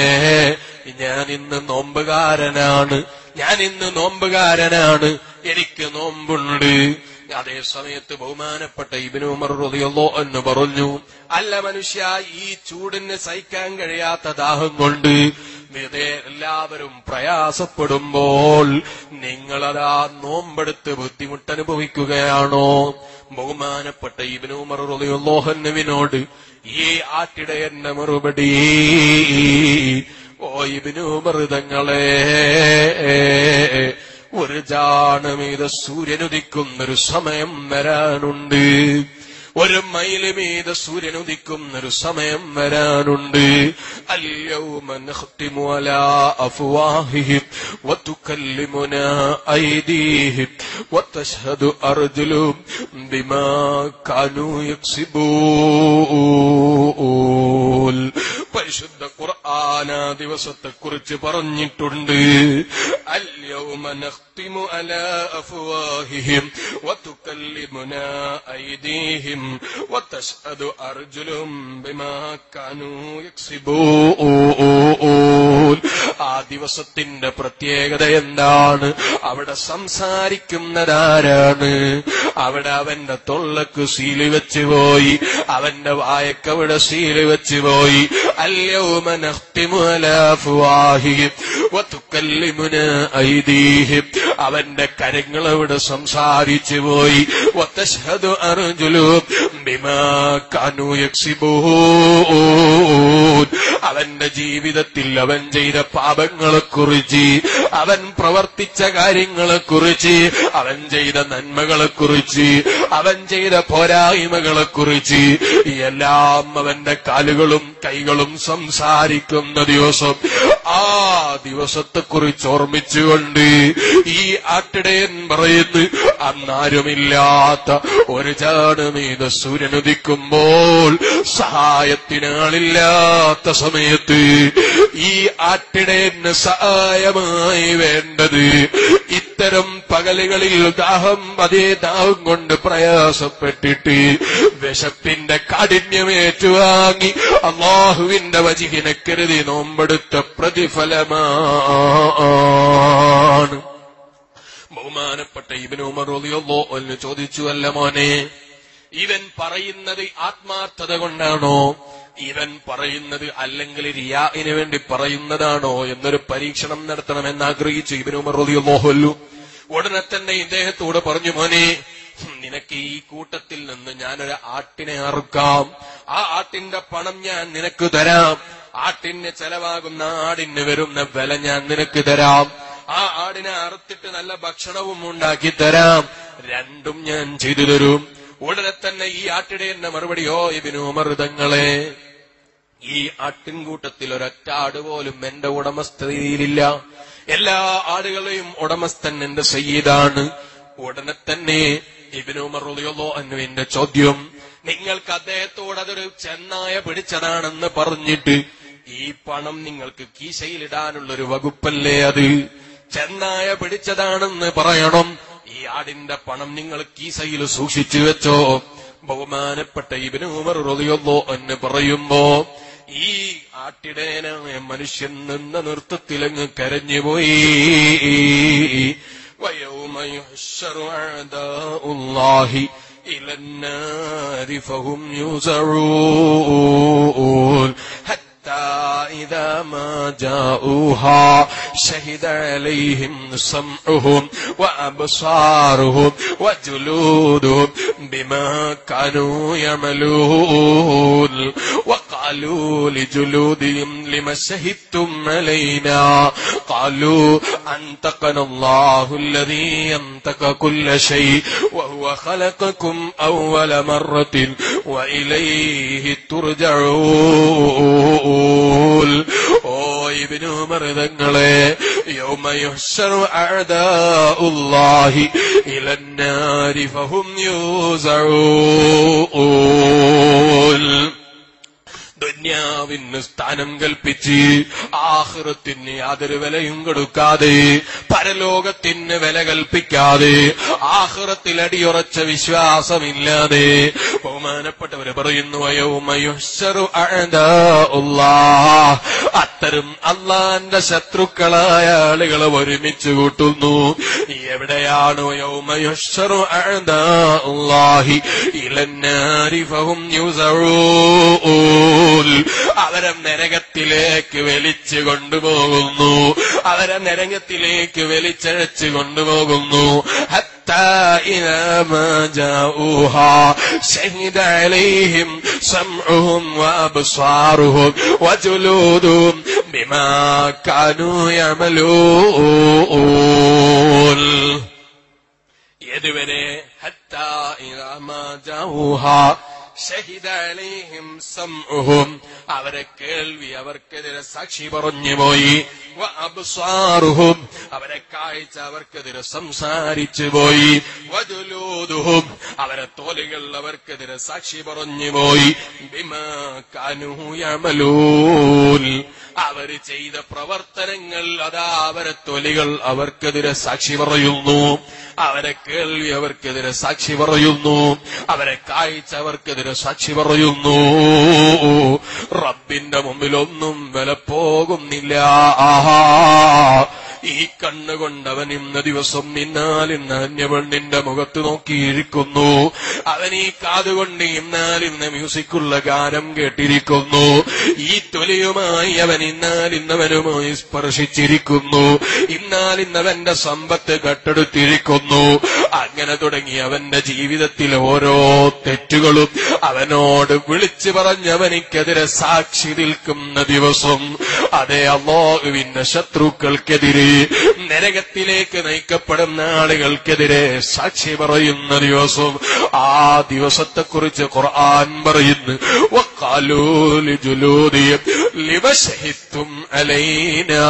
ഞാൻ ഇന്ന് നോമ്പുകാരനാണ് ഞാൻ ഇന്ന് നോമ്പുകാരനാണ് എനിക്ക് നോമ്പുണ്ട് അതേ സമയത്ത് ബഹുമാനപ്പെട്ട ഇബിനു ഉമർ റളിയല്ലാഹു എന്ന് പറഞ്ഞു അല്ല മനുഷ്യ ഈ ചൂടിന് സഹിക്കാൻ കഴിയാത്ത ദാഹം കൊണ്ട് ഇതേ എല്ലാവരും പ്രയാസപ്പെടുമ്പോൾ നിങ്ങളതാ നോമ്പെടുത്ത് ബുദ്ധിമുട്ടനുഭവിക്കുകയാണോ ബഹുമാനപ്പെട്ട ഇബിനു ഉമർ റളിയല്ലാഹുവിനോട് ഈ ആട്ടിടയന്റെ മറുപടി ഓ ഇബിനു ഉമർ തങ്ങളെ ഒരു ജാണമീത സൂര്യനുദിക്കുന്നൊരു സമയം വരാനുണ്ട് ഒരു മൈല് മീത സൂര്യനുദിക്കുന്നൊരു സമയം വരാനുണ്ട് اليوم نختم على أفواههم وتكلمنا أيديهم وتشهد أرجلهم بما كانوا يكسبون പരിശുദ്ധ ഖുർആന ദിവസത്തെക്കുറിച്ച് പറഞ്ഞിട്ടുണ്ട് اليوم نختم على أفواههم وتكلمنا أيديهم وتشهد أرجلهم بما كانوا يكسبون ആ ദിവസത്തിന്റെ പ്രത്യേകത എന്താണ് അവിടെ സംസാരിക്കുന്നതാരാണ് അവിടെ അവന്റെ തൊള്ളക്ക് സീല് വെച്ച് പോയി അവന്റെ വായക്ക് അവിടെ സീല് വെച്ച് പോയി اليوم نختم على أفواههم وتكلمنا أيديهم അവന്റെ കരങ്ങൾ അവിടെ സംസാരിച്ചു പോയി وتشهد أرجلهم بما كانوا يكسبون അവന്റെ ജീവിതത്തിൽ അവൻ ചെയ്ത പാപങ്ങളെക്കുറിച്ച് അവൻ പ്രവർത്തിച്ച കാര്യങ്ങളെക്കുറിച്ച് അവൻ ചെയ്ത നന്മകളെക്കുറിച്ച് അവൻ ചെയ്ത പോരായ്മകളെ കുറിച്ച് എല്ലാം അവന്റെ കാലുകളും കൈകളും സംസാരിക്കുന്ന ദിവസം ആ ദിവസത്തെക്കുറിച്ച് ഓർമ്മിച്ചുകൊണ്ട് ഈ ആട്ടിടയൻ പറയുന്നു അന്നാരുമില്ലാത്ത ഒരു ചാടുമീത സൂര്യൻ ഉദിക്കുമ്പോൾ സഹായത്തിനാളില്ലാത്ത സമയത്ത് ഈ ആട്ടിടയന് സഹായമായി വേണ്ടത് ഇത്തരം പകലുകളിൽ ദാഹം അതേ ദാഹം കൊണ്ട് പ്രയാസപ്പെട്ടിട്ട് വിശപ്പിന്റെ കാഠിന്യമേറ്റുവാങ്ങി അള്ളാഹുവിന്റെ വജിഹിനെ കരുതി നോമ്പെടുത്ത പ്രതിഫലമാണ് ബഹുമാനപ്പെട്ട ഇബിന് ഉമർ റളിയല്ലാഹു അൻഹു ചോദിച്ചു അല്ല മോനെ ഇവൻ പറയുന്നത് ആത്മാർത്ഥത കൊണ്ടാണോ ഇവൻ പറയുന്നത് അല്ലെങ്കിൽ റിയാഇന് വേണ്ടി പറയുന്നതാണോ എന്നൊരു പരീക്ഷണം നടത്തണമെന്ന് ആഗ്രഹിച്ചു ഇബിന് ഉമർ റളിയല്ലാഹു അൻഹു ഉടനെ തന്നെ ഇദ്ദേഹത്തോട് പറഞ്ഞു മോനെ നിനക്ക് ഈ കൂട്ടത്തിൽ നിന്ന് ഞാനൊരു ആട്ടിനെ അറുക്കാം ആ ആട്ടിന്റെ പണം ഞാൻ നിനക്ക് തരാം ആട്ടിന് ചെലവാകുന്ന ആടിന് വരുന്ന വില ഞാൻ നിനക്ക് തരാം ആ ആടിനെ അറുത്തിട്ട് നല്ല ഭക്ഷണവും ഉണ്ടാക്കി തരാം രണ്ടും ഞാൻ ചെയ്തു തരും ഉടനെ തന്നെ ഈ ആട്ടിടയന്റെ മറുപടിയോ ഇബിനു മൃതങ്ങളെ ഈ ആട്ടിൻകൂട്ടത്തിൽ ഒരൊറ്റ ആട് പോലും എന്റെ ഉടമസ്ഥതയിലില്ല എല്ലാ ആടുകളെയും ഉടമസ്ഥൻ എന്റെ സയ്യിദാണ് ഉടനെ തന്നെ ഇബിനു മറുതിയോ എന്നുവിന്റെ ചോദ്യം നിങ്ങൾക്ക് അദ്ദേഹത്തോട് അതൊരു ചെന്നായ പിടിച്ചതാണെന്ന് പറഞ്ഞിട്ട് ഈ പണം നിങ്ങൾക്ക് കീശയിലിടാനുള്ളൊരു വകുപ്പല്ലേ അത് ചെന്നായ പിടിച്ചതാണെന്ന് പറയണം ഈ ആടിന്റെ പണം നിങ്ങൾ കീസയിൽ സൂക്ഷിച്ചു വെച്ചോ ബഹുമാനപ്പെട്ട ഇബിന് ഉമർ റളിയല്ലോ എന്ന് പറയുമ്പോ ഈ ആട്ടിടേനായ മനുഷ്യൻ നിന്ന നൃത്തത്തിലങ്ങ് കരഞ്ഞുപോയി ويوم يحشر أعداء الله إلى النار فهم يوزعون حتى إذا ما جاءوها شهد عليهم سمعهم وأبصارهم وجلودهم بما كانوا يعملون وقالوا لجلودهم لم شهدتم علينا قالوا أنتقنا الله الذي ينتق كل شيء وهو خلقكم أول مرة وإليه ترجعون ഓ ഇബിനു മൃതങ്ങളെ يوم يحشر أعداء الله إلى النار فهم يوزعون ദുന്യാവിന് സ്ഥാനം കൽപ്പിച്ച് ആഹൃത്തിന് യാതൊരു വിലയും കൊടുക്കാതെ പരലോകത്തിന് വില കൽപ്പിക്കാതെ ആഹൃത്തിൽ അടിയുറച്ച വിശ്വാസമില്ലാതെ ബഹുമാനപ്പെട്ടവര് പറയുന്നു അയോമയുഷറു അത്തരം അള്ളാന്റെ ശത്രുക്കളായ ആളുകളെ ഒരുമിച്ച് കൂട്ടുന്നു എവിടെയാണ് യൗമയുഷറു അഴദാഹി ഇലന്നാരി ഫഹും യൂസറൂൻ അവരെ നരകത്തിലേക്ക് വലിച്ചു കൊണ്ടുപോകുന്നു അവരെ നരകത്തിലേക്ക് വലിച്ചഴച്ചു കൊണ്ടുപോകുന്നു حتى إذا ما جاءوها شهد عليهم سمعهم وأبصارهم وجلودهم بما كانوا يعملون يدبري حتى إذا ما جاءوها ഷഹിദ അലൈഹിം സംഉഹും അവരെ കേൾവി അവർക്കെതിരെ സാക്ഷി പറഞ്ഞുപോയി വ അബ്സാറുഹും അവരെ കാഴ്ച അവർക്കെതിരെ സംസാരിച്ചു പോയി വജുലൂദുഹും അവരെ തോലുകൾ അവർക്കെതിരെ സാക്ഷി പറഞ്ഞുപോയി ബിമാ കാനൂ യഅമലൂൻ അവര് ചെയ്ത പ്രവർത്തനങ്ങൾ അതാ അവരെ തൊലികൾ അവർക്കെതിരെ സാക്ഷി പറയുന്നു അവരെ കേൾവി അവർക്കെതിരെ സാക്ഷി പറയുന്നു അവരെ കാഴ്ച അവർക്കെതിരെ സാക്ഷി പറയുന്നു റബ്ബിന്റെ മുമ്പിലൊന്നും വില പോകുന്നില്ല ആഹാ ഈ കണ്ണുകൊണ്ട് അവൻ ഇന്ന ദിവസം നിന്നാൽ ഇന്ന് അന്യപെണ്ണിന്റെ മുഖത്ത് നോക്കിയിരിക്കുന്നു അവൻ ഈ കാതുകൊണ്ട് ഇന്നാൽ ഇന്ന് മ്യൂസിക്കുള്ള ഗാനം കേട്ടിരിക്കുന്നു ഈ തൊലിയുമായി അവൻ ഇന്നാൽ ഇന്നവനുമായി സ്പർശിച്ചിരിക്കുന്നു ഇന്നാൽ ഇന്നവന്റെ സമ്പത്ത് കട്ടെടുത്തിരിക്കുന്നു അങ്ങനെ തുടങ്ങി അവന്റെ ജീവിതത്തിൽ ഓരോ തെറ്റുകളും അവനോട് വിളിച്ചു പറഞ്ഞവനിക്കെതിരെ സാക്ഷി നിൽക്കുന്ന ദിവസം അതേ അള്ളാഹുവിന്റെ ശത്രുക്കൾക്കെതിരെ നരകത്തിലേക്ക് നയിക്കപ്പെടുന്ന ആളുകൾക്കെതിരെ സാക്ഷി പറയുന്ന ദിവസം ആ ദിവസത്തെക്കുറിച്ച് ഖുർആൻ പറയുന്നു വക്കാലൂലി ജുലൂദിയും ലിവശഹിത്തും അലൈനാ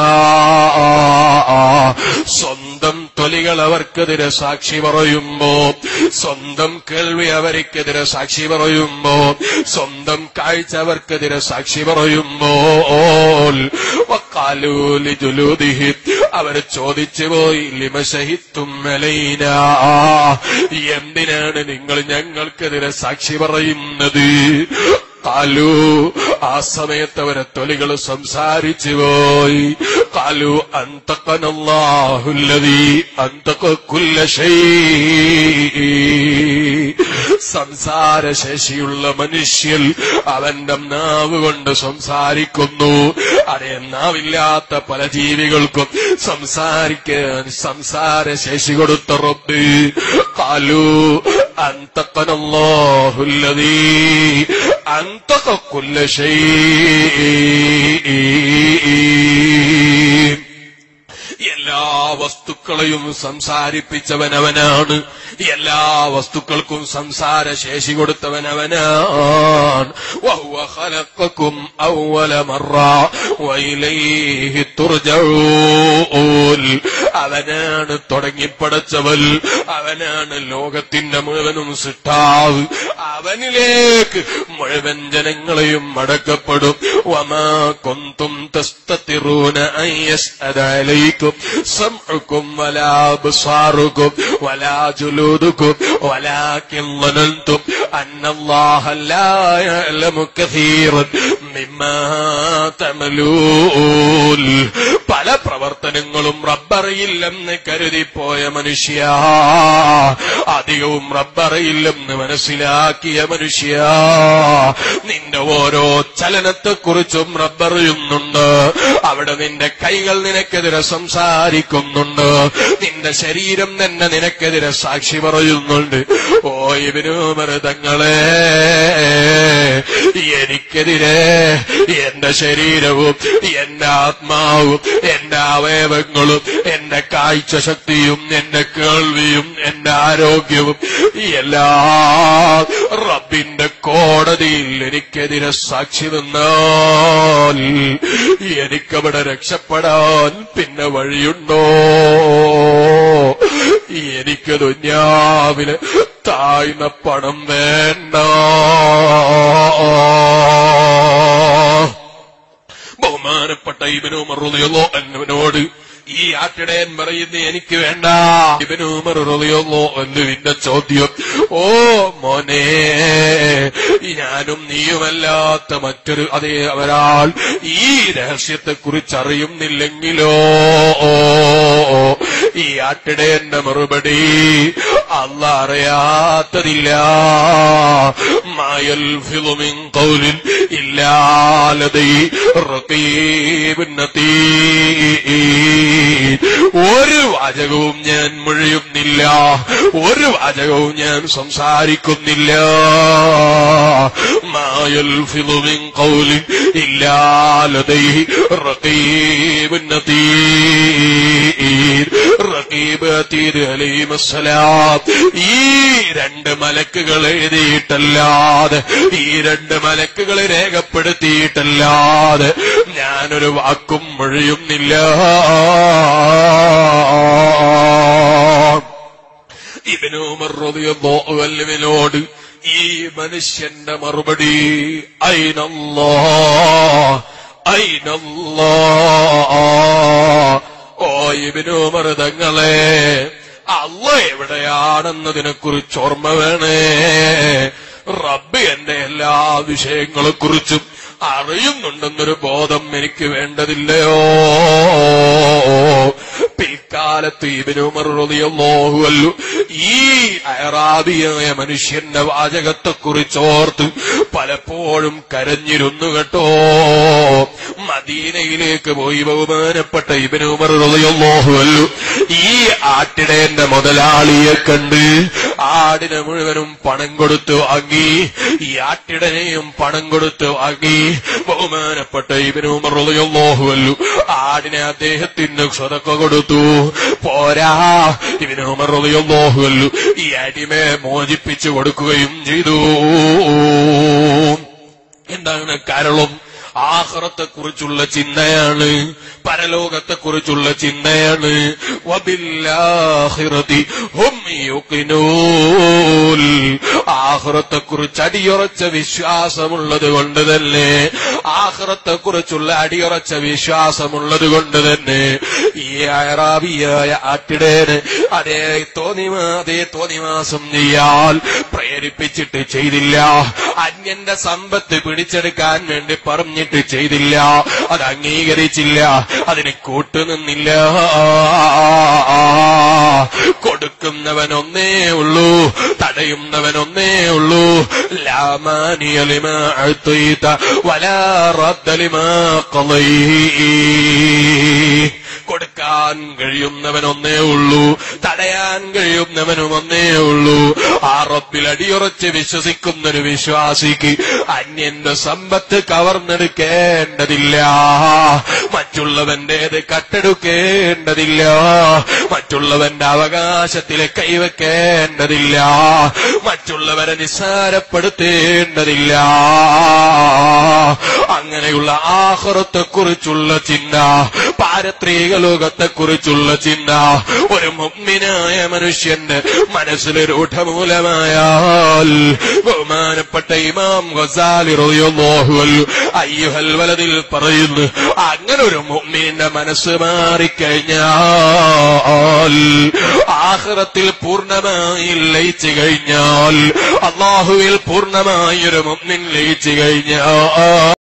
സ്വന്തം തൊലികൾ അവർക്കെതിരെ സാക്ഷി പറയുമ്പോ സ്വന്തം കേൾവി അവർക്കെതിരെ സാക്ഷി പറയുമ്പോ സ്വന്തം കാഴ്ച അവർക്കെതിരെ സാക്ഷി പറയുമ്പോൾ വക്കാലൂലി ജുലൂദിഹി അവർ ചോദിച്ചു പോയി ലിമശഹിത്തും അലൈന എന്തിനാണ് നിങ്ങൾ ഞങ്ങൾക്കെതിരെ സാക്ഷി പറയുന്നത് കാലു ആ സമയത്ത് അവരെ തൊലികൾ സംസാരിച്ചു പോയി കാലു അന്തക്കനല്ലാഹുല്ലതി അന്തക്കുല്ല സംസാരശേഷിയുള്ള മനുഷ്യൻ അവന്റെ നാവ് കൊണ്ട് സംസാരിക്കുന്നു അതേ നാവില്ലാത്ത പല ജീവികൾക്കും സംസാരിക്കാൻ സംസാരശേഷി കൊടുത്ത റബ്ബ് കാലു അന്തക്കനല്ലാഹുല്ലതി أنطق كل شيء എല്ലാ വസ്തുക്കളെയും സംസാരിപ്പിച്ചവനവനാണ് എല്ലാ വസ്തുക്കൾക്കും സംസാര ശേഷി കൊടുത്തവനവനാണ് വഹുവ ഖലഖക്കും അവല മറ വൈലൈഹി തുർജഊൻ അവനാണ് തുടങ്ങിപ്പടച്ചവൻ അവനാണ് ലോകത്തിന്റെ മുഴുവനും സൃഷ്ടാവ് അവനിലേക്ക് മുഴുവൻ ജനങ്ങളെയും മടക്കപ്പെടും വമാ കൊന്തും തസ്തത്തിറൂന അയ്യസ്അദലൈക്കും سمعكم ولا أبصاركم ولا جلودكم ولكن ظننتم أن الله لا يعلم كثيرا مما تعملون പല പ്രവർത്തനങ്ങളും റബ്ബറിയില്ലെന്ന് കരുതിപ്പോയ മനുഷ്യ അധികവും റബ്ബറിയില്ലെന്ന് മനസ്സിലാക്കിയ മനുഷ്യ നിന്റെ ഓരോ ചലനത്തെക്കുറിച്ചും റബ്ബറിയുന്നുണ്ട് അവിടെ നിന്റെ കൈകൾ നിനക്കെതിരെ സംസാരിക്കുന്നുണ്ട് നിന്റെ ശരീരം തന്നെ നിനക്കെതിരെ സാക്ഷി പറയുന്നുണ്ട് ഓ ഇവനു മൃതങ്ങളെ എനിക്കെതിരെ എന്റെ ശരീരവും എന്റെ ആത്മാവും എന്റെ അവയവങ്ങളും എന്റെ കാഴ്ച ശക്തിയും എന്റെ കേൾവിയും എന്റെ ആരോഗ്യവും എല്ലാം റബ്ബിന്റെ കോടതിയിൽ എനിക്കെതിരെ സാക്ഷി നിന്നാൽ എനിക്കവിടെ രക്ഷപ്പെടാൻ പിന്നെ വഴിയുണ്ടോ എനിക്ക് ദുന്യാവില് താഴ്ന്ന പണം വേണ്ട ബഹുമാനപ്പെട്ട ഇബനു മറുതിയല്ലോ എന്നവനോട് ഈ ആട്ടിടയൻ പറയുന്ന എനിക്ക് വേണ്ട ഇബനു മറുതിയല്ലോ എന്നുവിന്റെ ചോദ്യം ഓ മോനെ ഞാനും നീയുമല്ലാത്ത മറ്റൊരു അതേ ഒരാൾ ഈ രഹസ്യത്തെക്കുറിച്ച് അറിയുന്നില്ലെങ്കിലോ ഈ ആട്ടിടയന്റെ മറുപടി അല്ല അറിയാത്തതില്ല മായൽ ഫിലുമിൻ കൗലിൻ ഇല്ലാലതൈ റഖീബുന്നതീ ഒരു വാചകവും ഞാൻ മുഴിയുന്നില്ല ഒരു വാചകവും ഞാൻ സംസാരിക്കുന്നില്ല മായൽ ഫിലുമിൻ കൗലിൻ ഇല്ലാലതൈ റഖീബുന്നതീ റഖീബ് അതീദ് അലൈഹിസ്സലാം ഈ രണ്ട് മലക്കുകൾ എഴുതിയിട്ടല്ലാതെ ഈ രണ്ട് മലക്കുകൾ രേഖപ്പെടുത്തിയിട്ടല്ലാതെ ഞാനൊരു വാക്കും മൊഴിയുന്നില്ല ഇബിനോമറിയോട് ഈ മനുഷ്യന്റെ മറുപടി ഐനല്ലോ ഐനല്ലോ ഓ ഇബിനോമൃതങ്ങളെ അല്ല എവിടെയാണെന്നതിനെ കുറിച്ച് ഓർമ്മ വേണേ റബ്ബ് എന്റെ എല്ലാ വിഷയങ്ങളെ കുറിച്ചും അറിയുന്നുണ്ടെന്നൊരു ബോധം എനിക്ക് വേണ്ടതില്ലയോ പിൽക്കാലത്ത് ഇബിനുമറിയല്ലോഹുവല്ലു ഈ അയറാബിയായ മനുഷ്യന്റെ വാചകത്തെക്കുറിച്ചോർത്ത് പലപ്പോഴും കരഞ്ഞിരുന്നു കേട്ടോ മദീനയിലേക്ക് പോയി ബഹുമാനപ്പെട്ട ഇബിനുമറിയല്ലോഹുവല്ലു ഈ ആട്ടിടേന്റെ മുതലാളിയെ കണ്ട് ആടിനെ മുഴുവനും പണം കൊടുത്തു വാങ്ങി ഈ ആട്ടിടനെയും പണം കൊടുത്തു വാങ്ങി ബഹുമാനപ്പെട്ട ഇവനും മറുതയൊന്നോഹുവല്ലു ആടിനെ അദ്ദേഹത്തിന് സ്വതക്ക കൊടുത്തു പോരാ ഇവനും മറുതയൊന്നോഹുവല്ലു ഈ അടിമയെ മോചിപ്പിച്ചു കൊടുക്കുകയും ചെയ്തു എന്താണ് കാരണം ആഹ്റത്തെക്കുറിച്ചുള്ള ചിന്തയാണ് പരലോകത്തെക്കുറിച്ചുള്ള ചിന്തയാണ് വബില്ലാഹിറതി ഹും യുഖിനൂൽ ആഹ്റത്തെക്കുറിച്ച് അടിയുറച്ച വിശ്വാസമുള്ളത് കൊണ്ട് തന്നെ ആഹ്റത്തെക്കുറിച്ചുള്ള അടിയുറച്ച വിശ്വാസമുള്ളത് കൊണ്ട് തന്നെ ഈ അയറാബിയായ ആട്ടിടേന് അതേ തോന്നിമാ അതേ തോന്നിമാസം ചെയ്യാൽ പ്രേരിപ്പിച്ചിട്ട് ചെയ്തില്ല അന്യന്റെ സമ്പത്ത് പിടിച്ചെടുക്കാൻ വേണ്ടി പറഞ്ഞിട്ട് ചെയ്തില്ല അത് അംഗീകരിച്ചില്ല അതിന് കൂട്ടുനിന്നില്ല കൊടുക്കുന്നവൻ ഒന്നേ ഉള്ളൂ തടയുന്നവൻ ഒന്നേ ഉള്ളൂ ലാമാനിയലിമ അഴ്ത്തീത്ത വലാറദ്ദലിമ കളീ കൊടുക്കാൻ കഴിയുന്നവൻ ഒന്നേ ഉള്ളൂ തടയാൻ കഴിയുന്നവനും ഒന്നേ ഉള്ളൂ ആ റബ്ബിൽ അടിയുറച്ച് വിശ്വസിക്കുന്ന ഒരു വിശ്വാസിക്ക് അന്യന്റെ സമ്പത്ത് കവർന്നെടുക്കേണ്ടതില്ല മറ്റുള്ളവന്റേത് കട്ടെടുക്കേണ്ടതില്ല മറ്റുള്ളവന്റെ അവകാശത്തിൽ കൈവെക്കേണ്ടതില്ല മറ്റുള്ളവരെ നിസ്സാരപ്പെടുത്തേണ്ടതില്ല അങ്ങനെയുള്ള ആഹ്റത്തെക്കുറിച്ചുള്ള ചിന്ത പാരത്രിക ലോകത്തെക്കുറിച്ചുള്ള ചിന്ത ഒരു മുമ്മിനായ മനുഷ്യന്റെ മനസ്സിൽ രൂഢമൂലമായാൽ ബഹുമാനപ്പെട്ട ഇമാം ഗസാലി റളിയല്ലാഹു അയ്യുഹൽ വലതിൽ പറയുന്നു അങ്ങനെ ഒരു മുമ്മിന്റെ മനസ്സ് മാറിക്കഴിഞ്ഞാൽ ആഹ്റത്തിൽ പൂർണ്ണമായി ലയിച്ചു കഴിഞ്ഞാൽ അള്ളാഹുവിൽ പൂർണ്ണമായി ഒരു മുമ്മിൻ ലയിച്ചു കഴിഞ്ഞാൽ